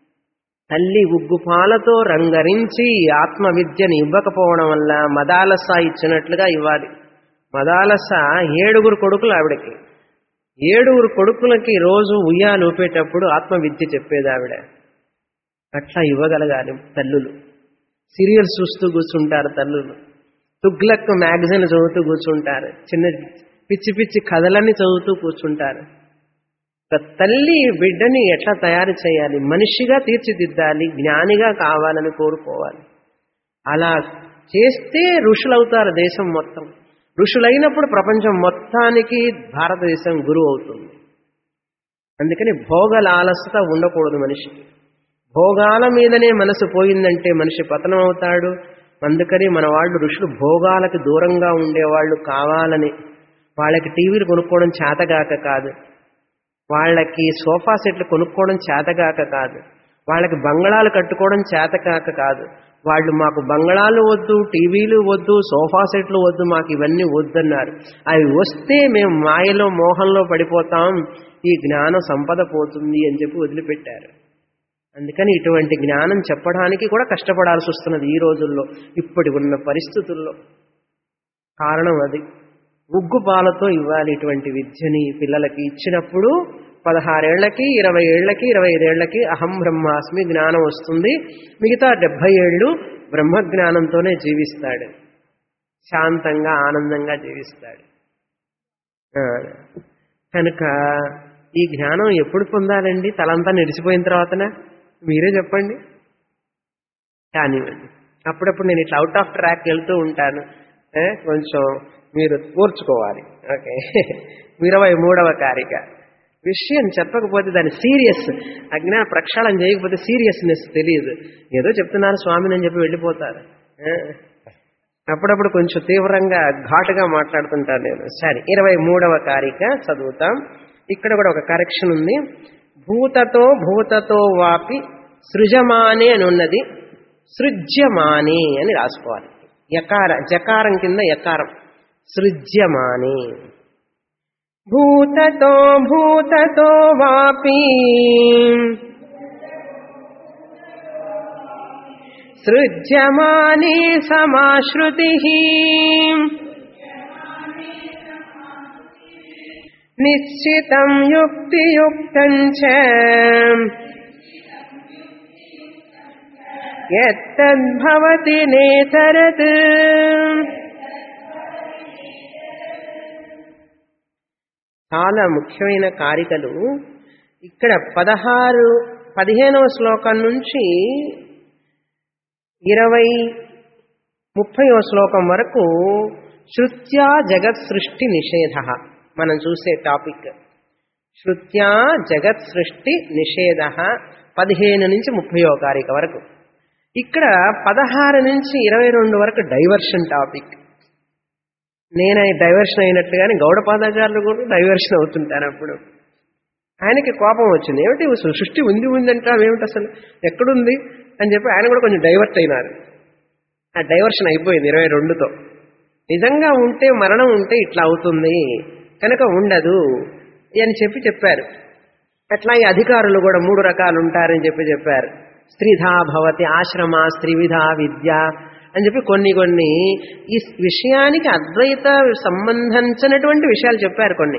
తల్లి ఉగ్గుపాలతో రంగరించి ఆత్మ విద్యని ఇవ్వకపోవడం వల్ల మదాలస ఇచ్చినట్లుగా ఇవ్వాలి మదాలస ఏడుగురు కొడుకులు ఆవిడకి ఏడుగురు కొడుకులకి రోజు ఉయ్యాలు ఊపేటప్పుడు ఆత్మ విద్య చెప్పేది ఆవిడ అట్లా ఇవ్వగలగాలి తల్లులు సీరియల్స్ చూస్తూ కూర్చుంటారు తల్లులు తుగ్లక్ మ్యాగజైన్ చదువుతూ కూర్చుంటారు చిన్న పిచ్చి పిచ్చి కథలన్నీ చదువుతూ కూర్చుంటారు ఒక తల్లి బిడ్డని ఎట్లా తయారు చేయాలి మనిషిగా తీర్చిదిద్దాలి జ్ఞానిగా కావాలని కోరుకోవాలి అలా చేస్తే ఋషులవుతారు దేశం మొత్తం ఋషులైనప్పుడు ప్రపంచం మొత్తానికి భారతదేశం గురువు అవుతుంది అందుకని భోగల ఆలస్యత ఉండకూడదు మనిషికి భోగాల మీదనే మనసు పోయిందంటే మనిషి పతనం అవుతాడు అందుకని మన వాళ్ళు ఋషులు భోగాలకు దూరంగా ఉండేవాళ్ళు కావాలని వాళ్ళకి టీవీలు కొనుక్కోవడం చేతగాక కాదు వాళ్ళకి సోఫా సెట్లు కొనుక్కోవడం చేతగాక కాదు వాళ్ళకి బంగళాలు కట్టుకోవడం చేతకాక కాదు వాళ్ళు మాకు బంగళాలు వద్దు టీవీలు వద్దు సోఫా సెట్లు వద్దు మాకు ఇవన్నీ వద్దన్నారు అవి వస్తే మేము మాయలో మోహంలో పడిపోతాం ఈ జ్ఞానం సంపద పోతుంది అని చెప్పి వదిలిపెట్టారు అందుకని ఇటువంటి జ్ఞానం చెప్పడానికి కూడా కష్టపడాల్సి వస్తున్నది ఈ రోజుల్లో ఇప్పటి ఉన్న పరిస్థితుల్లో కారణం అది ఉగ్గు పాలతో ఇవ్వాలి ఇటువంటి విద్యని పిల్లలకి ఇచ్చినప్పుడు పదహారేళ్లకి ఇరవై ఏళ్లకి ఇరవై ఐదేళ్లకి అహం బ్రహ్మాస్మి జ్ఞానం వస్తుంది మిగతా డెబ్బై ఏళ్ళు బ్రహ్మజ్ఞానంతోనే జీవిస్తాడు శాంతంగా ఆనందంగా జీవిస్తాడు ఆ, కనుక ఈ జ్ఞానం ఎప్పుడు పొందాలండి తలంతా నిడిచిపోయిన తర్వాతనా మీరే చెప్పండి కానివ్వండి అప్పుడప్పుడు నేను ఇట్లా అవుట్ ఆఫ్ ట్రాక్ వెళ్తూ ఉంటాను ఏ, కొంచెం మీరు కూర్చుకోవాలి ఓకే ఇరవై మూడవ కారిక విషయం చెప్పకపోతే దాని సీరియస్ అజ్ఞా ప్రక్షాళన చేయకపోతే సీరియస్నెస్ తెలియదు ఏదో చెప్తున్నారు స్వామిని అని చెప్పి వెళ్ళిపోతారు ఏ, అప్పుడప్పుడు కొంచెం తీవ్రంగా ఘాటుగా మాట్లాడుతుంటాను నేను సరే ఇరవై మూడవ కారిక చదువుతాం ఇక్కడ కూడా ఒక కరెక్షన్ ఉంది భూతతో భూతతో వాపి సృజమానే అని ఉన్నది సృజ్యమానే అని రాసుకోవాలి యకార జకారం కింద యకారం సృజ్యమానే భూతతో భూతతో వాపి సృజ్యమానే సమాశ్రుతి నిశ్చితం యుక్తియుక్తం చ యత్తద్భవతి నేతరత్ చాలా ముఖ్యమైన కారికలు ఇక్కడ పదహారు పదిహేనవ శ్లోకం నుంచి ఇరవై ముప్పయో శ్లోకం వరకు శృత్యా జగత్ సృష్టి నిషేధ మనం చూసే టాపిక్ శృత్యా జగత్ సృష్టి నిషేధ పదిహేను నుంచి ముప్పయో కారిక వరకు ఇక్కడ పదహారు నుంచి ఇరవై రెండు వరకు డైవర్షన్ టాపిక్ నేను డైవర్షన్ అయినట్టుగానే గౌడపాదాచారులు కూడా డైవర్షన్ అవుతుంటారు అప్పుడు ఆయనకి కోపం వచ్చింది ఏమిటి అసలు సృష్టి ఉంది ఉందంటావు ఏమిటి అసలు ఎక్కడుంది అని చెప్పి ఆయన కూడా కొంచెం డైవర్ట్ అయినారు ఆ డైవర్షన్ అయిపోయింది ఇరవై రెండుతో నిజంగా ఉంటే మరణం ఉంటే ఇట్లా అవుతుంది కనుక ఉండదు అని చెప్పి చెప్పారు అట్లా ఈ అధికారులు కూడా మూడు రకాలు ఉంటారని చెప్పి చెప్పారు స్త్రీధా భవతి ఆశ్రమ స్త్రీవిధ విద్య అని చెప్పి కొన్ని కొన్ని ఈ విషయానికి అద్వైత సంబంధించినటువంటి విషయాలు చెప్పారు కొన్ని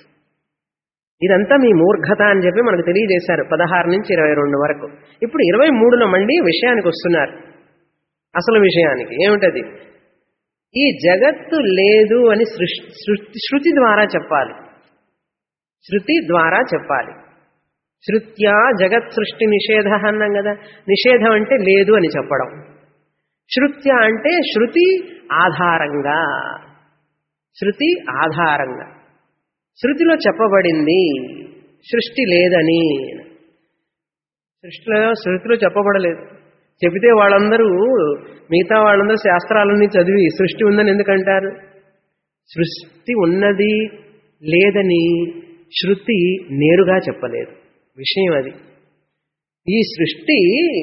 ఇదంతా మీ మూర్ఘత అని చెప్పి మనకు తెలియజేశారు పదహారు నుంచి ఇరవై రెండు వరకు ఇప్పుడు ఇరవై మూడులో మళ్ళీ విషయానికి వస్తున్నారు అసలు విషయానికి ఏమిటది ఈ జగత్తు లేదు అని సృష్టి శృతి ద్వారా చెప్పాలి శృతి ద్వారా చెప్పాలి శృత్యా జగత్ సృష్టి నిషేధ అన్నాం కదా నిషేధం అంటే లేదు అని చెప్పడం శృత్య అంటే శృతి ఆధారంగా శృతి ఆధారంగా శృతిలో చెప్పబడింది సృష్టి లేదని సృష్టిలో శృతిలో చెప్పబడలేదు చెబితే వాళ్ళందరూ మిగతా వాళ్ళందరూ శాస్త్రాలన్నీ చదివి సృష్టి ఉందని ఎందుకంటారు సృష్టి ఉన్నది లేదని శృతి నేరుగా చెప్పలేదు విషయం అది ఈ సృష్టి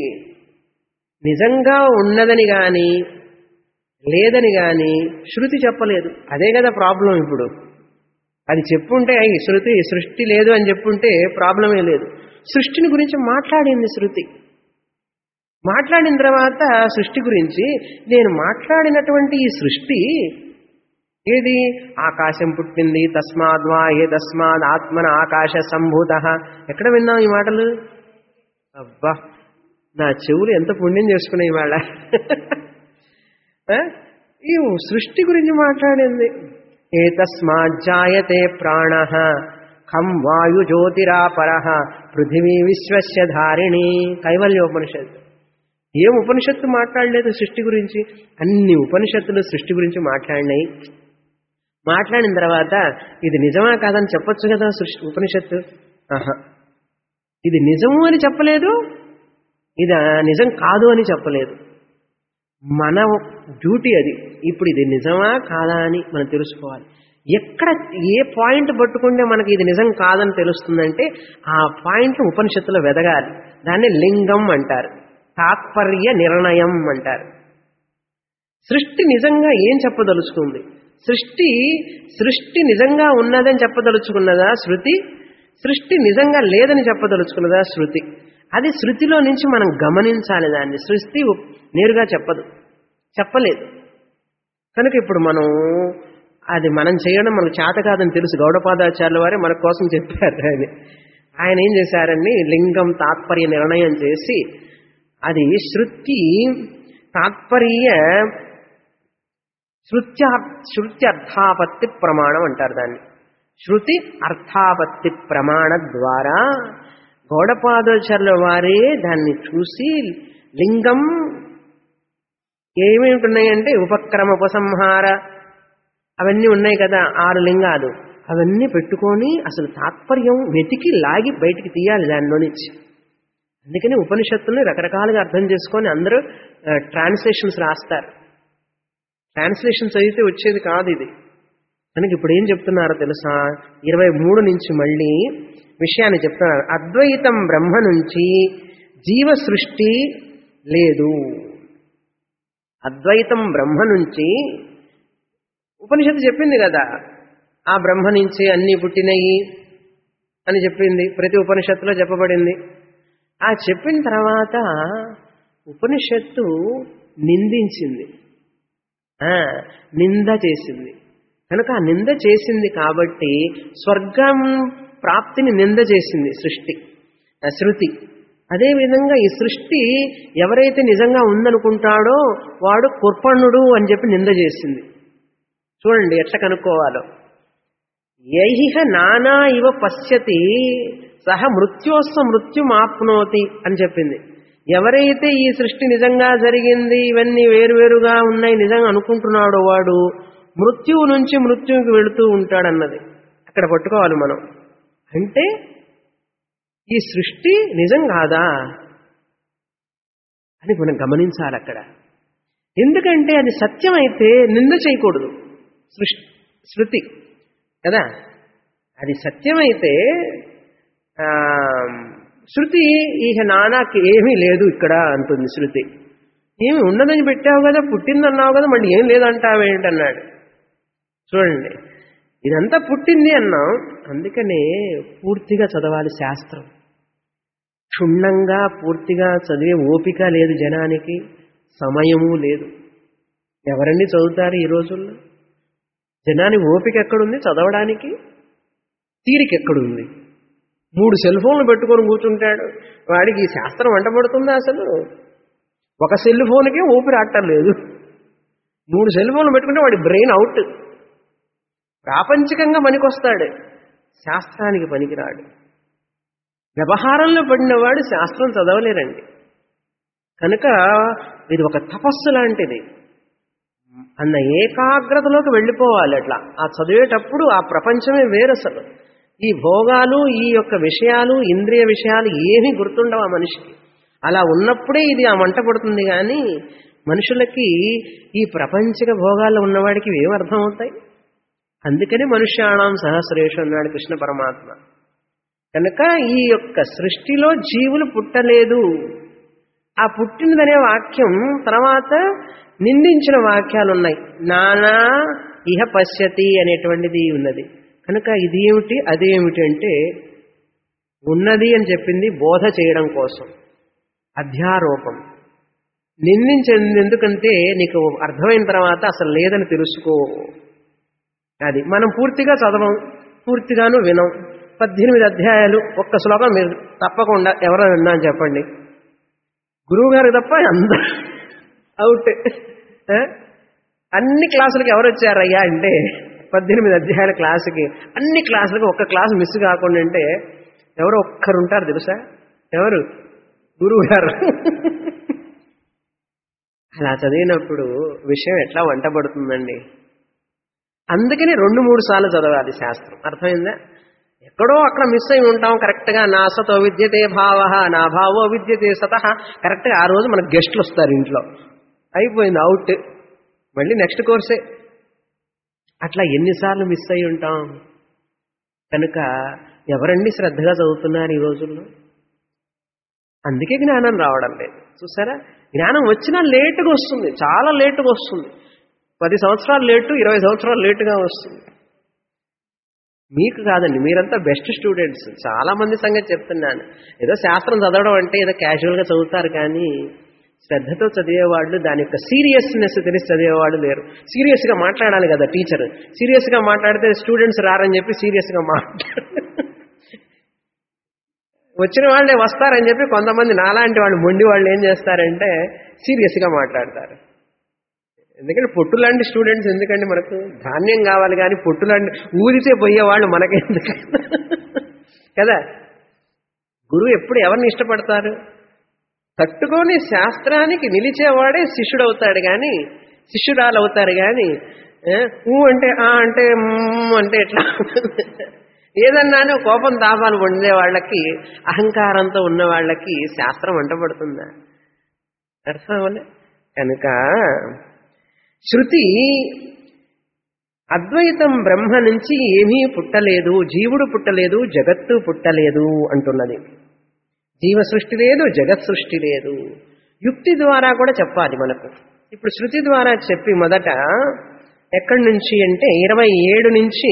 నిజంగా ఉన్నదని గాని లేదని గాని శృతి చెప్పలేదు అదే కదా ప్రాబ్లం ఇప్పుడు అది చెప్పుంటే అయ్యి శృతి సృష్టి లేదు అని చెప్పుంటే ప్రాబ్లమే లేదు సృష్టిని గురించి మాట్లాడింది శృతి మాట్లాడిన తర్వాత సృష్టి గురించి నేను మాట్లాడినటువంటి ఈ సృష్టి ఏది ఆకాశం పుట్టింది తస్మాద్వా ఏ తస్మాద్ ఆత్మన ఆకాశ సంభూత ఎక్కడ విన్నాం ఈ మాటలు అబ్బా నా చెవులు ఎంత పుణ్యం చేసుకున్నాయి ఇవాళ ఈ సృష్టి గురించి మాట్లాడింది ఏ తస్మాజ్జాయతే ప్రాణ ఖం వాయు జ్యోతిరాపర పృథివీ విశ్వస్య ధారిణి కైవల్యోపనిషత్తు ఏం ఉపనిషత్తు మాట్లాడలేదు సృష్టి గురించి అన్ని ఉపనిషత్తులు సృష్టి గురించి మాట్లాడినాయి మాట్లాడిన తర్వాత ఇది నిజమా కాదని చెప్పొచ్చు కదా సృష్టి ఉపనిషత్తు ఆహా ఇది నిజము అని చెప్పలేదు ఇది నిజం కాదు అని చెప్పలేదు మన డ్యూటీ అది ఇప్పుడు ఇది నిజమా కాదా అని మనం తెలుసుకోవాలి ఎక్కడ ఏ పాయింట్ పట్టుకుంటే మనకి ఇది నిజం కాదని తెలుస్తుందంటే ఆ పాయింట్ ఉపనిషత్తులో వెదగాలి దాన్ని లింగం అంటారు తాత్పర్య నిర్ణయం అంటారు సృష్టి నిజంగా ఏం చెప్పదలుచుకుంది సృష్టి సృష్టి నిజంగా ఉన్నదని చెప్పదలుచుకున్నదా శృతి సృష్టి నిజంగా లేదని చెప్పదలుచుకున్నదా శృతి అది శృతిలో నుంచి మనం గమనించాలి దాన్ని సృష్టి నేరుగా చెప్పదు చెప్పలేదు కనుక ఇప్పుడు మనం అది మనం చేయడం మనకు చేత కాదని తెలుసు గౌడపాదాచార్యుల వారే మన కోసం చెప్పారు ఆయన ఆయన ఏం చేశారండి లింగం తాత్పర్య నిర్ణయం చేసి అది శృతి తాత్పర్య శృత్య శృత్యర్థాపత్తి ప్రమాణం అంటారు దాన్ని శృతి అర్థాపత్తి ప్రమాణ ద్వారా గౌడపాదాచార్యుల వారే దాన్ని చూసి లింగం ఏమేమి ఉన్నాయంటే ఉపక్రమ ఉపసంహార అవన్నీ ఉన్నాయి కదా ఆరు లింగాలు అవన్నీ పెట్టుకొని అసలు తాత్పర్యం వెతికి లాగి బయటికి తీయాలి దానిలో నుంచి అందుకని ఉపనిషత్తుల్ని రకరకాలుగా అర్థం చేసుకొని అందరూ ట్రాన్స్లేషన్స్ రాస్తారు ట్రాన్స్లేషన్ చదివితే వచ్చేది కాదు ఇది కనుక ఇప్పుడు ఏం చెప్తున్నారో తెలుసా ఇరవై మూడు నుంచి మళ్ళీ విషయాన్ని చెప్తున్నారు అద్వైతం బ్రహ్మ నుంచి జీవ సృష్టి లేదు అద్వైతం బ్రహ్మ నుంచి ఉపనిషత్తు చెప్పింది కదా ఆ బ్రహ్మ నుంచి అన్నీ పుట్టినయి అని చెప్పింది ప్రతి ఉపనిషత్తులో చెప్పబడింది ఆ చెప్పిన తర్వాత ఉపనిషత్తు నిందించింది ఆ, నింద చేసింది కనుక ఆ నింద చేసింది కాబట్టి స్వర్గం ప్రాప్తిని నింద చేసింది సృష్టి ఆ శృతి అదేవిధంగా ఈ సృష్టి ఎవరైతే నిజంగా ఉందనుకుంటాడో వాడు కుర్పణుడు అని చెప్పి నింద చేసింది చూడండి ఎట్లా కనుక్కోవాలో యైహ నానా ఇవ పశ్యతి సహ మృత్యోస్వ మృత్యుమాప్నోతి అని చెప్పింది ఎవరైతే ఈ సృష్టి నిజంగా జరిగింది ఇవన్నీ వేరువేరుగా ఉన్నాయి నిజంగా అనుకుంటున్నాడో వాడు మృత్యువు నుంచి మృత్యువుకి వెళుతూ ఉంటాడన్నది అక్కడ పట్టుకోవాలి మనం అంటే ఈ సృష్టి నిజం కాదా అని మనం గమనించాలి అక్కడ ఎందుకంటే అది సత్యమైతే నింద చేయకూడదు సృష్టి శృతి కదా అది సత్యమైతే ఆ, శృతి ఇక నానాకి ఏమీ లేదు ఇక్కడ అంటుంది శృతి ఏమి ఉండదని పెట్టావు కదా పుట్టిందన్నావు కదా మళ్ళీ ఏం లేదంటావేంటన్నాడు చూడండి ఇదంతా పుట్టింది అన్నాం అందుకనే పూర్తిగా చదవాలి శాస్త్రం క్షుణ్ణంగా పూర్తిగా చదివే ఓపిక లేదు జనానికి సమయము లేదు ఎవరండి చదువుతారు ఈ రోజుల్లో జనాని ఓపిక ఎక్కడుంది చదవడానికి తీరిక ఎక్కడుంది మూడు సెల్ ఫోన్లు పెట్టుకొని కూర్చుంటాడు వాడికి ఈ శాస్త్రం వంటపడుతుందా అసలు ఒక సెల్ ఫోన్కే ఊపిరి ఆడటం లేదు మూడు సెల్ ఫోన్లు పెట్టుకుంటే వాడి బ్రెయిన్ అవుట్ ప్రాపంచికంగా పనికొస్తాడు శాస్త్రానికి పనికిరాడు వ్యవహారంలో పడినవాడు శాస్త్రం చదవలేరండి కనుక ఇది ఒక తపస్సు లాంటిది అన్న ఏకాగ్రతలోకి వెళ్ళిపోవాలి అట్లా ఆ చదివేటప్పుడు ఆ ప్రపంచమే వేరు అసలు ఈ భోగాలు ఈ యొక్క విషయాలు ఇంద్రియ విషయాలు ఏమీ గుర్తుండవు ఆ మనిషికి అలా ఉన్నప్పుడే ఇది ఆ మంట పడుతుంది కానీ మనుషులకి ఈ ప్రపంచిక భోగాల్లో ఉన్నవాడికి ఏం అర్థం అవుతాయి అందుకని మనుష్యాణం సహస్రేషు అన్నాడు కృష్ణ పరమాత్మ కనుక ఈ యొక్క సృష్టిలో జీవులు పుట్టలేదు ఆ పుట్టినదనే వాక్యం తర్వాత నిందించిన వాక్యాలు ఉన్నాయి నానా ఇహ పశ్యతి అనేటువంటిది ఉన్నది కనుక ఇది ఏమిటి అదేమిటి అంటే ఉన్నది అని చెప్పింది బోధ చేయడం కోసం అధ్యారోపం నిందించింది ఎందుకంటే నీకు అర్థమైన తర్వాత అసలు లేదని తెలుసుకో అది మనం పూర్తిగా చదవం పూర్తిగాను వినం పద్దెనిమిది అధ్యాయాలు ఒక్క శ్లోకం మీరు తప్పకుండా ఎవరో విన్నా అని చెప్పండి గురువు గారు తప్ప అందరూ అవుట్ ఆ? అన్ని క్లాసులకి ఎవరు వచ్చారయ్యా అంటే పద్దెనిమిది అధ్యాయాల క్లాసుకి అన్ని క్లాసులకి ఒక్క క్లాసు మిస్ కాకుండా అంటే ఎవరు ఒక్కరు ఉంటారు తెలుసా ఎవరు గురువు గారు అలా చదివినప్పుడు విషయం ఎట్లా వంటబడుతుందండి అందుకని రెండు మూడు సార్లు చదవాలి శాస్త్రం అర్థమైందా ఎక్కడో అక్కడ మిస్ అయి ఉంటాం కరెక్ట్గా నా సతో విద్యతే భావ నా భావో విద్యతే సత కరెక్ట్గా ఆ రోజు మనకు గెస్ట్లు వస్తారు ఇంట్లో అయిపోయింది అవుట్ మళ్ళీ నెక్స్ట్ కోర్సే అట్లా ఎన్నిసార్లు మిస్ అయి ఉంటాం కనుక ఎవరండి శ్రద్ధగా చదువుతున్నారు ఈ రోజుల్లో అందుకే జ్ఞానం రావడం లేదు చూసారా జ్ఞానం వచ్చినా లేటుగా వస్తుంది చాలా లేటుగా వస్తుంది పది సంవత్సరాలు లేటు ఇరవై సంవత్సరాలు లేటుగా వస్తుంది మీకు కాదండి మీరంతా బెస్ట్ స్టూడెంట్స్ చాలా మంది సంగతి చెప్తున్నాను ఏదో శాస్త్రం చదవడం అంటే ఏదో క్యాజువల్గా చదువుతారు కానీ శ్రద్ధతో చదివేవాళ్ళు దాని యొక్క సీరియస్నెస్ తెలిసి చదివేవాళ్ళు లేరు సీరియస్గా మాట్లాడాలి కదా టీచర్ సీరియస్గా మాట్లాడితే స్టూడెంట్స్ రారని చెప్పి సీరియస్గా మాట్లాడు వచ్చిన వాళ్ళే వస్తారని చెప్పి కొంతమంది నాలాంటి వాళ్ళు మొండి వాళ్ళు ఏం చేస్తారంటే సీరియస్గా మాట్లాడతారు ఎందుకంటే పొట్టులాంటి స్టూడెంట్స్ ఎందుకండి మనకు ధాన్యం కావాలి కానీ పొట్టులాంటి ఊదితే పోయేవాళ్ళు మనకెందుకు కదా గురువు ఎప్పుడు ఎవరిని ఇష్టపడతారు తట్టుకొని శాస్త్రానికి నిలిచేవాడే శిష్యుడు అవుతాడు కానీ శిష్యురాలు అవుతారు కానీ ఏ, ఊ అంటే ఆ అంటే మ్మ్ అంటే ఎట్లా ఏదన్నానో కోపం తాపాలు పొందే వాళ్ళకి అహంకారంతో ఉన్న వాళ్ళకి శాస్త్రం వంటపడుతుందా అర్థం అవ్వలే కనుక శృతి అద్వైతం బ్రహ్మ నుంచి ఏమీ పుట్టలేదు జీవుడు పుట్టలేదు జగత్తు పుట్టలేదు అంటున్నది జీవ సృష్టి లేదు జగత్ సృష్టి లేదు యుక్తి ద్వారా కూడా చెప్పాలి మనకు ఇప్పుడు శృతి ద్వారా చెప్పి మొదట ఎక్కడి నుంచి అంటే ఇరవై ఏడు నుంచి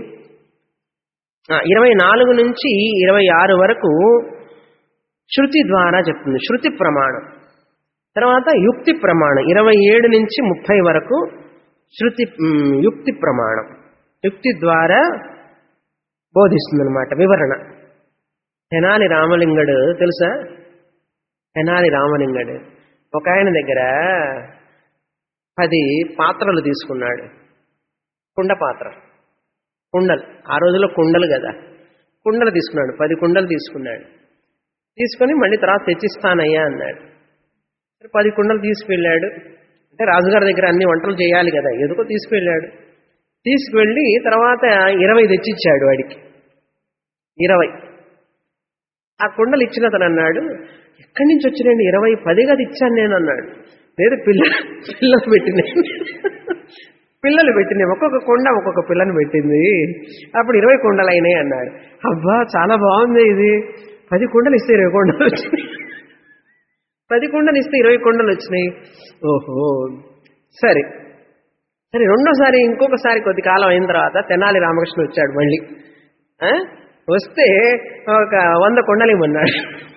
ఇరవై నాలుగు నుంచి ఇరవై ఆరు వరకు శృతి ద్వారా చెప్తుంది శృతి ప్రమాణం తర్వాత యుక్తి ప్రమాణం ఇరవై ఏడు నుంచి ముప్పై వరకు శృతి మ్, యుక్తి ప్రమాణం యుక్తి ద్వారా బోధిస్తుందన్నమాట వివరణ తెనాలి రామలింగడు తెలుసా తెనాలి రామలింగడు ఒక ఆయన దగ్గర పది పాత్రలు తీసుకున్నాడు కుండ పాత్ర కుండలు ఆ రోజుల్లో కుండలు కదా కుండలు తీసుకున్నాడు పది కుండలు తీసుకున్నాడు తీసుకొని మళ్ళీ తర్వాత తెచ్చిస్తానయ్యా అన్నాడు సరే పది కుండలు తీసుకువెళ్ళాడు అంటే రాజుగారి దగ్గర అన్ని వంటలు చేయాలి కదా ఎందుకో తీసుకువెళ్ళాడు తీసుకువెళ్ళి తర్వాత ఇరవై తెచ్చిచ్చాడు వాడికి ఇరవై ఆ కుండలు ఇచ్చిన అతను అన్నాడు ఎక్కడి నుంచి వచ్చినాయండి ఇరవై పది కదా ఇచ్చాను నేను అన్నాడు లేదు పిల్ల పిల్లలు పెట్టినాయి పిల్లలు పెట్టినాయి ఒక్కొక్క కొండ ఒక్కొక్క పిల్లని పెట్టింది అప్పుడు ఇరవై కుండలు అయినాయి అన్నాడు అబ్బా చాలా బాగుంది ఇది పది కుండలు ఇస్తే ఇరవై కొండలు వచ్చినాయి పది కుండలు ఇస్తే ఇరవై కొండలు వచ్చినాయి ఓహో సరే సరే రెండోసారి ఇంకొకసారి కొద్ది కాలం అయిన తర్వాత తెనాలి రామకృష్ణ వచ్చాడు మళ్ళీ ఆ? వస్తే ఒక వంద కొండలు ఇవ్వన్నాడు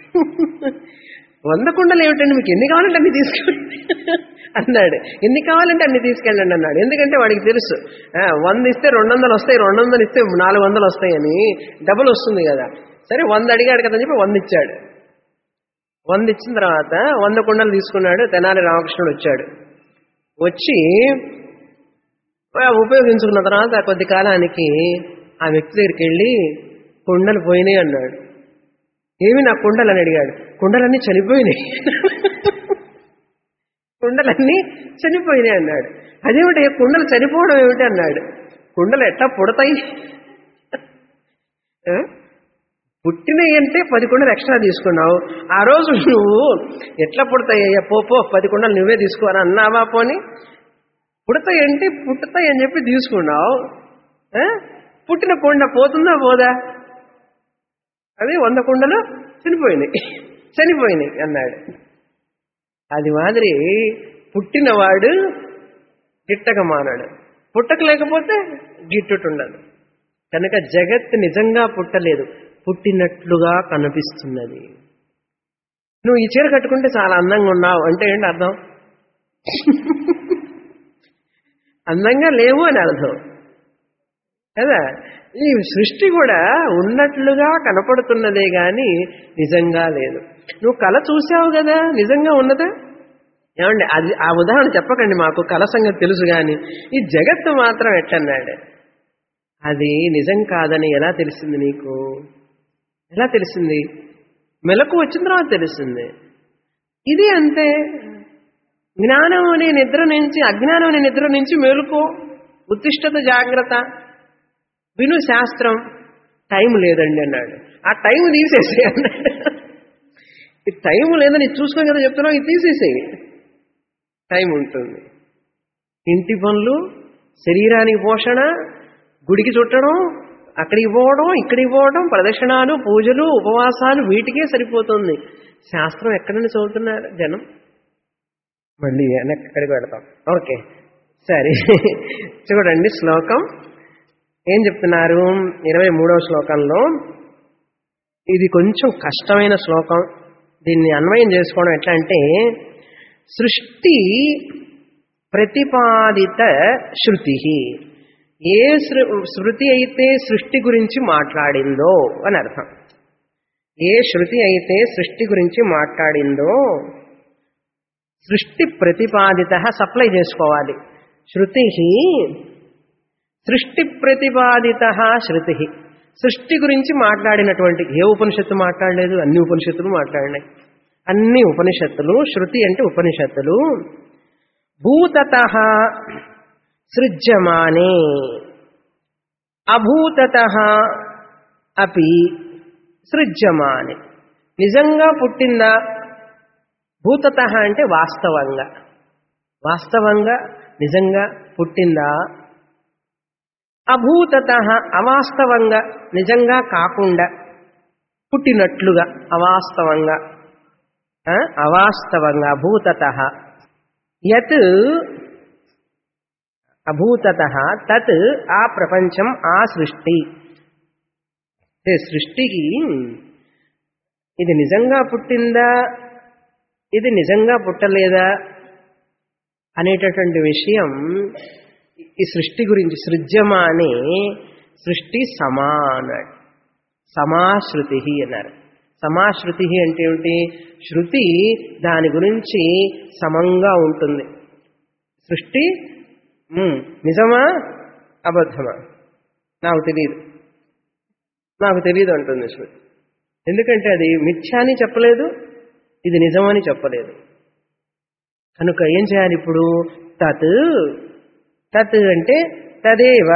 వంద కుండలు ఏమిటండి మీకు ఎన్ని కావాలంటే అన్ని తీసుకెళ్ళండి అన్నాడు ఎన్ని కావాలంటే అన్ని తీసుకెళ్ళండి అన్నాడు ఎందుకంటే వాడికి తెలుసు ఆ, వంద ఇస్తే రెండు వందలు వస్తాయి రెండు వందలు ఇస్తే నాలుగు వందలు వస్తాయని డబుల్ వస్తుంది కదా సరే వంద అడిగాడు కదా అని చెప్పి వంద ఇచ్చాడు వంద ఇచ్చిన తర్వాత వంద కుండలు తీసుకున్నాడు తెనాలి రామకృష్ణుడు వచ్చాడు వచ్చి ఆ, ఉపయోగించుకున్న తర్వాత కొద్ది కాలానికి ఆ వ్యక్తి దగ్గరికి వెళ్ళి కుండలు పోయినాయి అన్నాడు ఏమి నా కుండలు అని అడిగాడు కుండలన్నీ చనిపోయినాయి కుండలన్నీ చనిపోయినాయి అన్నాడు అదేమిటి కుండలు చనిపోవడం ఏమిటి అన్నాడు కుండలు ఎట్లా పుడతాయి ఆ? పుట్టినవి అంటే పది కుండలు ఎక్స్ట్రా తీసుకున్నావు ఆ రోజు నువ్వు ఎట్లా పుడతాయి అయ్యా పో పో పది కుండలు నువ్వే తీసుకోరా అన్నావా పోని పుడతాయి అంటే పుట్టుతాయి అని చెప్పి తీసుకున్నావు ఆ? పుట్టిన కుండ పోతుందా పోదా అవి వంద కుండలు చనిపోయినాయి చనిపోయినాయి అన్నాడు అది మాదిరి పుట్టినవాడు గిట్టక మానాడు పుట్టక లేకపోతే గిట్టుటుండదు కనుక జగత్ నిజంగా పుట్టలేదు పుట్టినట్లుగా కనిపిస్తున్నది నువ్వు ఈ చీర కట్టుకుంటే చాలా అందంగా ఉన్నావు అంటే ఏంటి అర్థం అందంగా లేవు అని అర్థం కదా ఈ సృష్టి కూడా ఉన్నట్లుగా కనపడుతున్నదే గాని నిజంగా లేదు నువ్వు కళ చూసావు కదా నిజంగా ఉన్నదా ఏమండి అది ఆ ఉదాహరణ చెప్పకండి మాకు కళ సంగతి తెలుసు గాని ఈ జగత్తు మాత్రం ఎట్లన్నాడు అది నిజం కాదని ఎలా తెలిసింది నీకు ఎలా తెలిసింది మెలకు వచ్చిన తర్వాత తెలిసింది ఇది అంతే జ్ఞానం అనే నిద్ర నుంచి అజ్ఞానం అనే నిద్ర నుంచి మేలుకో ఉత్తిష్టత జాగ్రత్త విను శాస్త్రం టైం లేదండి అన్నాడు ఆ టైం తీసేసే అన్నాడు ఈ టైం లేదని చూసుకొని కదా చెప్తున్నావు ఇది తీసేసేయి టైం ఉంటుంది ఇంటి పనులు శరీరానికి పోషణ గుడికి చుట్టడం అక్కడికి పోవడం ఇక్కడికి పోవడం ప్రదక్షిణాలు పూజలు ఉపవాసాలు వీటికే సరిపోతుంది శాస్త్రం ఎక్కడ నుండి చదువుతున్నారు జనం మళ్ళీ వెనక్కి ఎక్కడికి పెడతాం ఓకే సరే చూడండి శ్లోకం ఏం చెప్తున్నారు ఇరవై మూడవ శ్లోకంలో ఇది కొంచెం కష్టమైన శ్లోకం దీన్ని అన్వయం చేసుకోవడం ఎట్లా అంటే సృష్టి ప్రతిపాదిత శృతి ఏ శృ శృతి అయితే సృష్టి గురించి మాట్లాడిందో అని అర్థం ఏ శృతి అయితే సృష్టి గురించి మాట్లాడిందో సృష్టి ప్రతిపాదిత సప్లై చేసుకోవాలి శృతి సృష్టి ప్రతిపాదిత శృతి సృష్టి గురించి మాట్లాడినటువంటి ఏ ఉపనిషత్తు మాట్లాడలేదు అన్ని ఉపనిషత్తులు మాట్లాడినాయి అన్ని ఉపనిషత్తులు శృతి అంటే ఉపనిషత్తులు భూతత సృజ్యమానే అభూతత అపి సృజ్యమానే నిజంగా పుట్టిందా భూతత అంటే వాస్తవంగా వాస్తవంగా నిజంగా పుట్టిందా అభూతత అవాస్తవంగా నిజంగా కాకుండా పుట్టినట్లుగా అవాస్తవంగా ఆ, అవాస్తవంగా అభూతత యత్ అభూతత తత్ ఆ ప్రపంచం ఆ సృష్టి అంటే సృష్టికి ఇది నిజంగా పుట్టిందా ఇది నిజంగా పుట్టలేదా అనేటటువంటి విషయం ఈ సృష్టి గురించి సృజ్యమానే సృష్టి సమాన సమాశ్రుతి అన్నారు సమాశ్రుతి అంటే ఏమిటి శృతి దాని గురించి సమంగా ఉంటుంది సృష్టి మ్, నిజమా అబద్ధమా నాకు తెలియదు నాకు తెలియదు అంటుంది శృతి ఎందుకంటే అది మిథ్యా అని చెప్పలేదు ఇది నిజమని చెప్పలేదు కనుక ఏం చేయాలి ఇప్పుడు తత్ తత్ అంటే తదేవ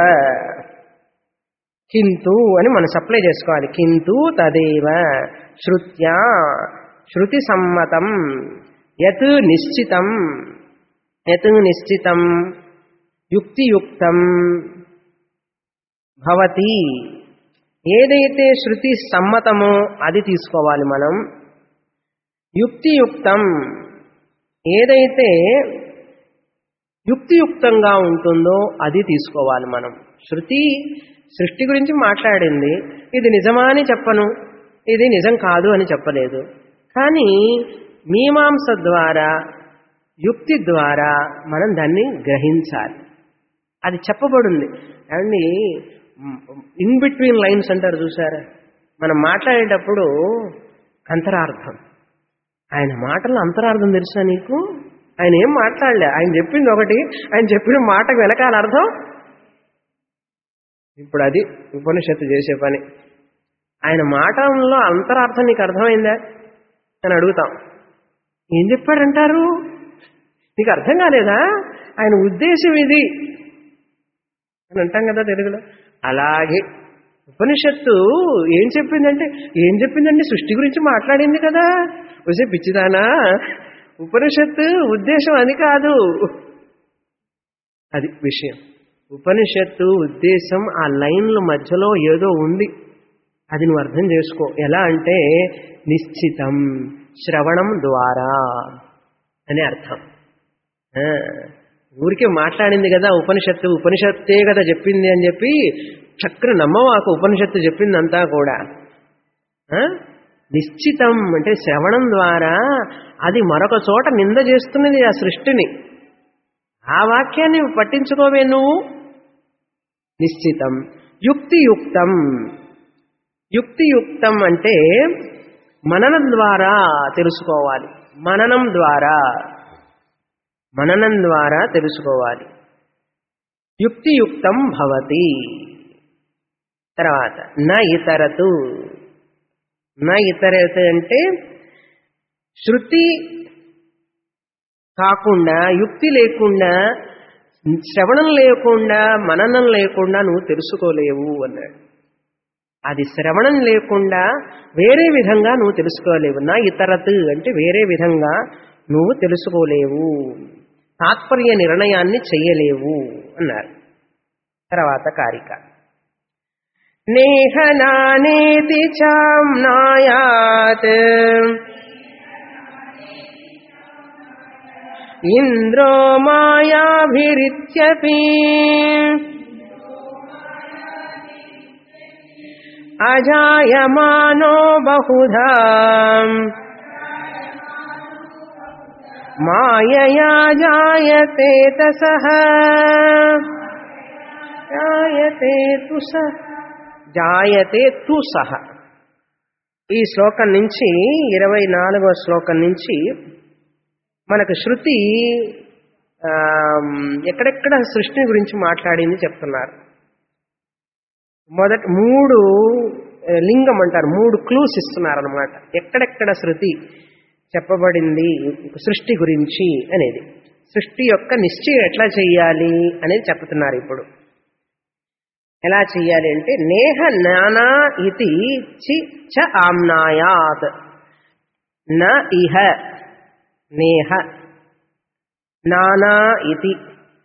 కింతు అని మనం సప్లై చేసుకోవాలి కింతు తదేవ శృత్యా శృతి సమ్మతం యత్ నిశ్చితం యత్ నిశ్చితం యుక్తియుక్తం భవతి ఏదైతే శృతి సమ్మతమో అది తీసుకోవాలి మనం యుక్తియుక్తం ఏదైతే యుక్తియుక్తంగా ఉంటుందో అది తీసుకోవాలి మనం శృతి సృష్టి గురించి మాట్లాడింది ఇది నిజమా అని చెప్పను ఇది నిజం కాదు అని చెప్పలేదు కానీ మీమాంస ద్వారా యుక్తి ద్వారా మనం దాన్ని గ్రహించాలి అది చెప్పబడింది అండి ఇన్ బిట్వీన్ లైన్స్ అంటారు చూసారా మనం మాట్లాడేటప్పుడు అంతరార్థం ఆయన మాటల్లో అంతరార్థం తెలుసా నీకు ఆయన ఏం మాట్లాడలే ఆయన చెప్పింది ఒకటి ఆయన చెప్పిన మాటకు వెనకాల అర్థం ఇప్పుడు అది ఉపనిషత్తు చేసే పని ఆయన మాటల్లో అంతరార్థం నీకు అర్థమైందా అని అడుగుతాం ఏం చెప్పాడంటారు నీకు అర్థం కాలేదా ఆయన ఉద్దేశం ఇది అని అంటాం కదా తెలుగులో అలాగే ఉపనిషత్తు ఏం చెప్పిందంటే ఏం చెప్పిందండి సృష్టి గురించి మాట్లాడింది కదా వచ్చే పిచ్చిదానా ఉపనిషత్తు ఉద్దేశం అది కాదు అది విషయం ఉపనిషత్తు ఉద్దేశం ఆ లైన్ల మధ్యలో ఏదో ఉంది అది నువ్వు అర్థం చేసుకో ఎలా అంటే నిశ్చితం శ్రవణం ద్వారా అని అర్థం ఆ, ఊరికే మాట్లాడింది కదా ఉపనిషత్తు ఉపనిషత్తే కదా చెప్పింది అని చెప్పి చక్ర నమ్మవాకు ఉపనిషత్తు చెప్పిందంతా కూడా ఆ? నిశ్చితం అంటే శ్రవణం ద్వారా అది మరొక చోట నింద చేస్తున్నది ఆ సృష్టిని ఆ వాక్యాన్ని పట్టించుకోవే నువ్వు నిశ్చితం యుక్తియుక్తం యుక్తియుక్తం అంటే మననం ద్వారా తెలుసుకోవాలి మననం ద్వారా మననం ద్వారా తెలుసుకోవాలి యుక్తియుక్తం భవతి తర్వాత నా ఇతరతు నా ఇతరతు అంటే శృతి కాకుండా యుక్తి లేకుండా శ్రవణం లేకుండా మననం లేకుండా నువ్వు తెలుసుకోలేవు అన్నాడు అది శ్రవణం లేకుండా వేరే విధంగా నువ్వు తెలుసుకోలేవు నా ఇతరత్ అంటే వేరే విధంగా నువ్వు తెలుసుకోలేవు తాత్పర్య నిర్ణయాన్ని చెయ్యలేవు అన్నారు తర్వాత కారిక నేహ నానేతి చామ్నాయాత్ ఇంద్రో మాయాభిరిత్యపి అజాయమానో బహుధా మాయయా జాయతే తసః జాయతే తు సహ జాయతే తు సహ ఈ శ్లోకం నుంచి ఇరవై నాలుగవ శ్లోకం నుంచి మనకు శృతి ఆ, ఎక్కడెక్కడ సృష్టి గురించి మాట్లాడింది చెప్తున్నారు మొదట మూడు ఆ, లింగం అంటారు మూడు క్లూస్ ఇస్తున్నారు అనమాట ఎక్కడెక్కడ శృతి చెప్పబడింది సృష్టి గురించి అనేది సృష్టి యొక్క నిశ్చయం ఎట్లా చెయ్యాలి అనేది చెప్తున్నారు ఇప్పుడు ఎలా చెయ్యాలి అంటే నేహ నానా ఇతి చి చ ఆమ్నాయాత్ న ఇహ నేహ నానా ఇతి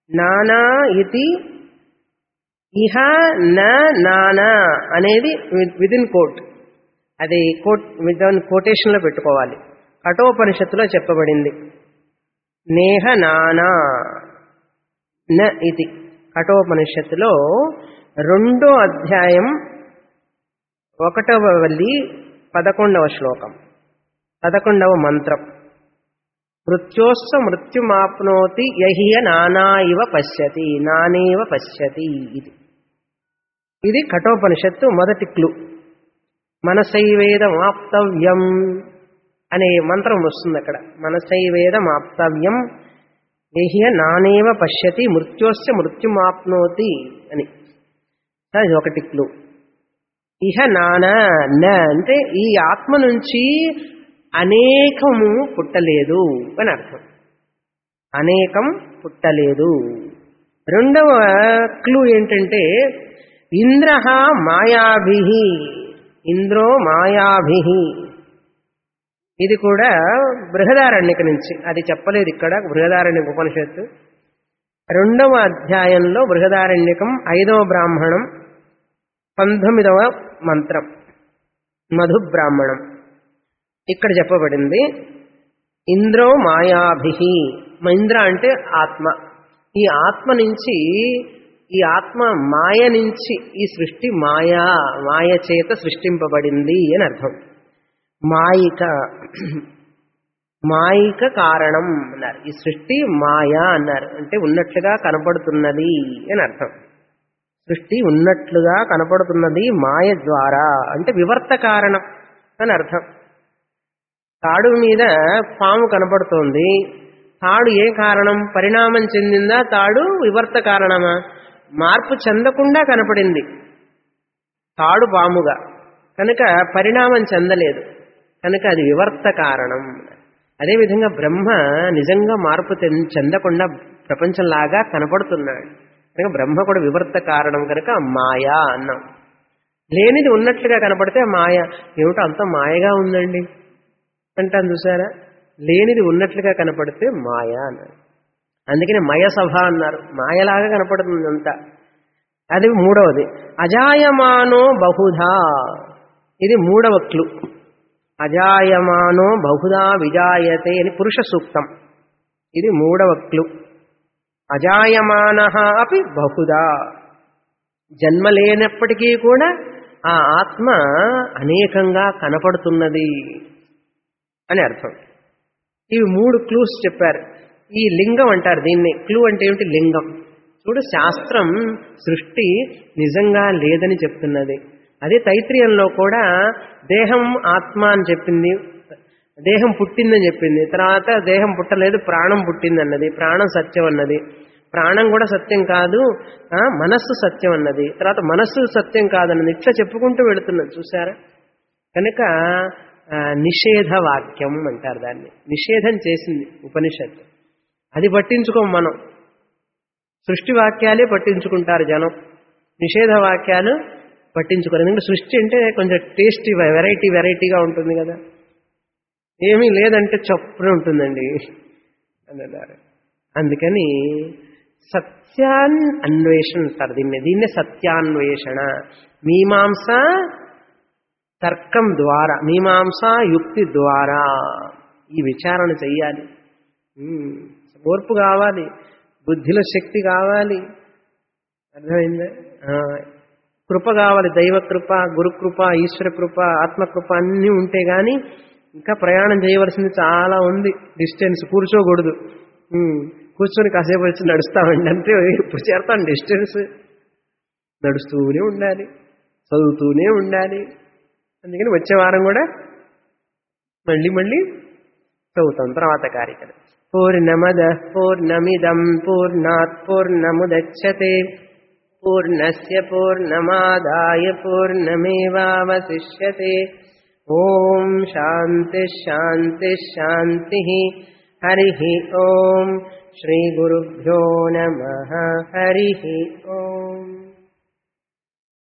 నానా ఇది ఇహ న నానా అనేది విత్ ఇన్ కోట్ అది కోట్ విత్ కోటేషన్లో పెట్టుకోవాలి కఠోపనిషత్తులో చెప్పబడింది నేహ నానా న ఇది కఠోపనిషత్తులో రెండో అధ్యాయం ఒకటవ వల్లి పదకొండవ శ్లోకం పదకొండవ మంత్రం మృత్యోస్స మృత్యుమాప్నోతి యహియ నానా ఇవ పశ్యతి నానేవ పశ్యతి ఇది ఇది కఠోపనిషత్తు మొదటి క్లు మనసైవేదమాప్తవ్యం అనే మంత్రం వస్తుంది అక్కడ మనసైవేదమాప్తవ్యం యహియ నానేవ పశ్యతి మృత్యోస్య మృత్యుమాప్నోతి అని అది ఒకటి క్లు ఇహ నాన న అంటే ఈ ఆత్మ నుంచి అనేకము పుట్టలేదు అని అర్థం అనేకం పుట్టలేదు రెండవ క్లూ ఏంటంటే ఇంద్ర మాయాభి ఇంద్రో మాయాభి ఇది కూడా బృహదారణ్యక నుంచి అది చెప్పలేదు ఇక్కడ బృహదారణ్యక ఉపనిషత్తు రెండవ అధ్యాయంలో బృహదారణ్యకం ఐదవ బ్రాహ్మణం పంతొమ్మిదవ మంత్రం మధు బ్రాహ్మణం ఇక్కడ చెప్పబడింది ఇంద్రో మాయాభి ఇంద్ర అంటే ఆత్మ ఈ ఆత్మ నుంచి ఈ ఆత్మ మాయ నుంచి ఈ సృష్టి మాయా మాయ చేత సృష్టింపబడింది అని అర్థం మాయిక మాయిక కారణం అన్నారు ఈ సృష్టి మాయా అన్నారు అంటే ఉన్నట్లుగా కనపడుతున్నది అని అర్థం సృష్టి ఉన్నట్లుగా కనపడుతున్నది మాయ ద్వారా అంటే వివర్త కారణం అని అర్థం తాడు మీద పాము కనపడుతోంది తాడు ఏ కారణం పరిణామం చెందిందా తాడు వివర్త కారణమా మార్పు చెందకుండా కనపడింది తాడు పాముగా కనుక పరిణామం చెందలేదు కనుక అది వివర్త కారణం అదేవిధంగా బ్రహ్మ నిజంగా మార్పు చెందకుండా ప్రపంచంలాగా కనపడుతున్నాడు కనుక బ్రహ్మ కూడా వివర్త కారణం కనుక మాయా అన్నాం లేనిది ఉన్నట్లుగా కనపడితే మాయ ఏమిటో అంత మాయగా ఉందండి అంటాను చూసారా లేనిది ఉన్నట్లుగా కనపడితే మాయ అన్నారు అందుకని మయ సభ అన్నారు మాయలాగా కనపడుతుంది అంతా అది మూడవది అజాయమానో బహుధా ఇది మూడవ క్లు అజాయమానో బహుధా విజాయతే అని పురుష సూక్తం ఇది మూడవ క్లు అజాయమాన అపి బహుదా జన్మ లేనప్పటికీ కూడా ఆ ఆత్మ అనేకంగా కనపడుతున్నది అని అర్థం ఇవి మూడు క్లూస్ చెప్పారు ఈ లింగం అంటారు దీన్ని క్లూ అంటే ఏమిటి లింగం చూడు శాస్త్రం సృష్టి నిజంగా లేదని చెప్తున్నది అదే తైత్రీయంలో కూడా దేహం ఆత్మ అని చెప్పింది దేహం పుట్టిందని చెప్పింది తర్వాత దేహం పుట్టలేదు ప్రాణం పుట్టింది అన్నది ప్రాణం సత్యం అన్నది ప్రాణం కూడా సత్యం కాదు మనస్సు సత్యం అన్నది తర్వాత మనస్సు సత్యం కాదన్నది ఇట్లా చెప్పుకుంటూ వెళుతున్నది చూసారా కనుక నిషేధ వాక్యం అంటారు దాన్ని నిషేధం చేసింది ఉపనిషత్తు అది పట్టించుకోం మనం సృష్టి వాక్యాలే పట్టించుకుంటారు జనం నిషేధ వాక్యాలు పట్టించుకోరు ఎందుకంటే సృష్టి అంటే కొంచెం టేస్టీ వెరైటీ వెరైటీగా ఉంటుంది కదా ఏమీ లేదంటే చప్పున ఉంటుందండి అన్నారు అందుకని సత్యాన్ అన్వేషణ అంటారు దీన్ని దీన్నే సత్యాన్వేషణ మీమాంస తర్కం ద్వారా మీమాంస యుక్తి ద్వారా ఈ విచారణ చెయ్యాలి ఓర్పు కావాలి బుద్ధిలో శక్తి కావాలి అర్థమైందా కృప కావాలి దైవ కృప గురుకృప ఈశ్వర కృప ఆత్మకృప అన్నీ ఉంటే గాని ఇంకా ప్రయాణం చేయవలసింది చాలా ఉంది డిస్టెన్స్ కూర్చోకూడదు కూర్చొని కాసేపు వచ్చి నడుస్తామండి అంటే ఇప్పుడు చేరతాం డిస్టెన్స్ నడుస్తూనే ఉండాలి చదువుతూనే ఉండాలి అందుకని వచ్చే వారం కూడా మళ్ళీ మళ్ళీ చదువుతాం తర్వాత కార్యక్రమం పూర్ణమద పూర్ణమిదం పూర్ణాత్ పూర్ణముదచ్చతే పూర్ణస్య పూర్ణమాదాయ పూర్ణమేవావశిష్యతే ఓం శాంతి శాంతి శాంతి హరి ఓం శ్రీ గురుభ్యో నమ హరి ఓం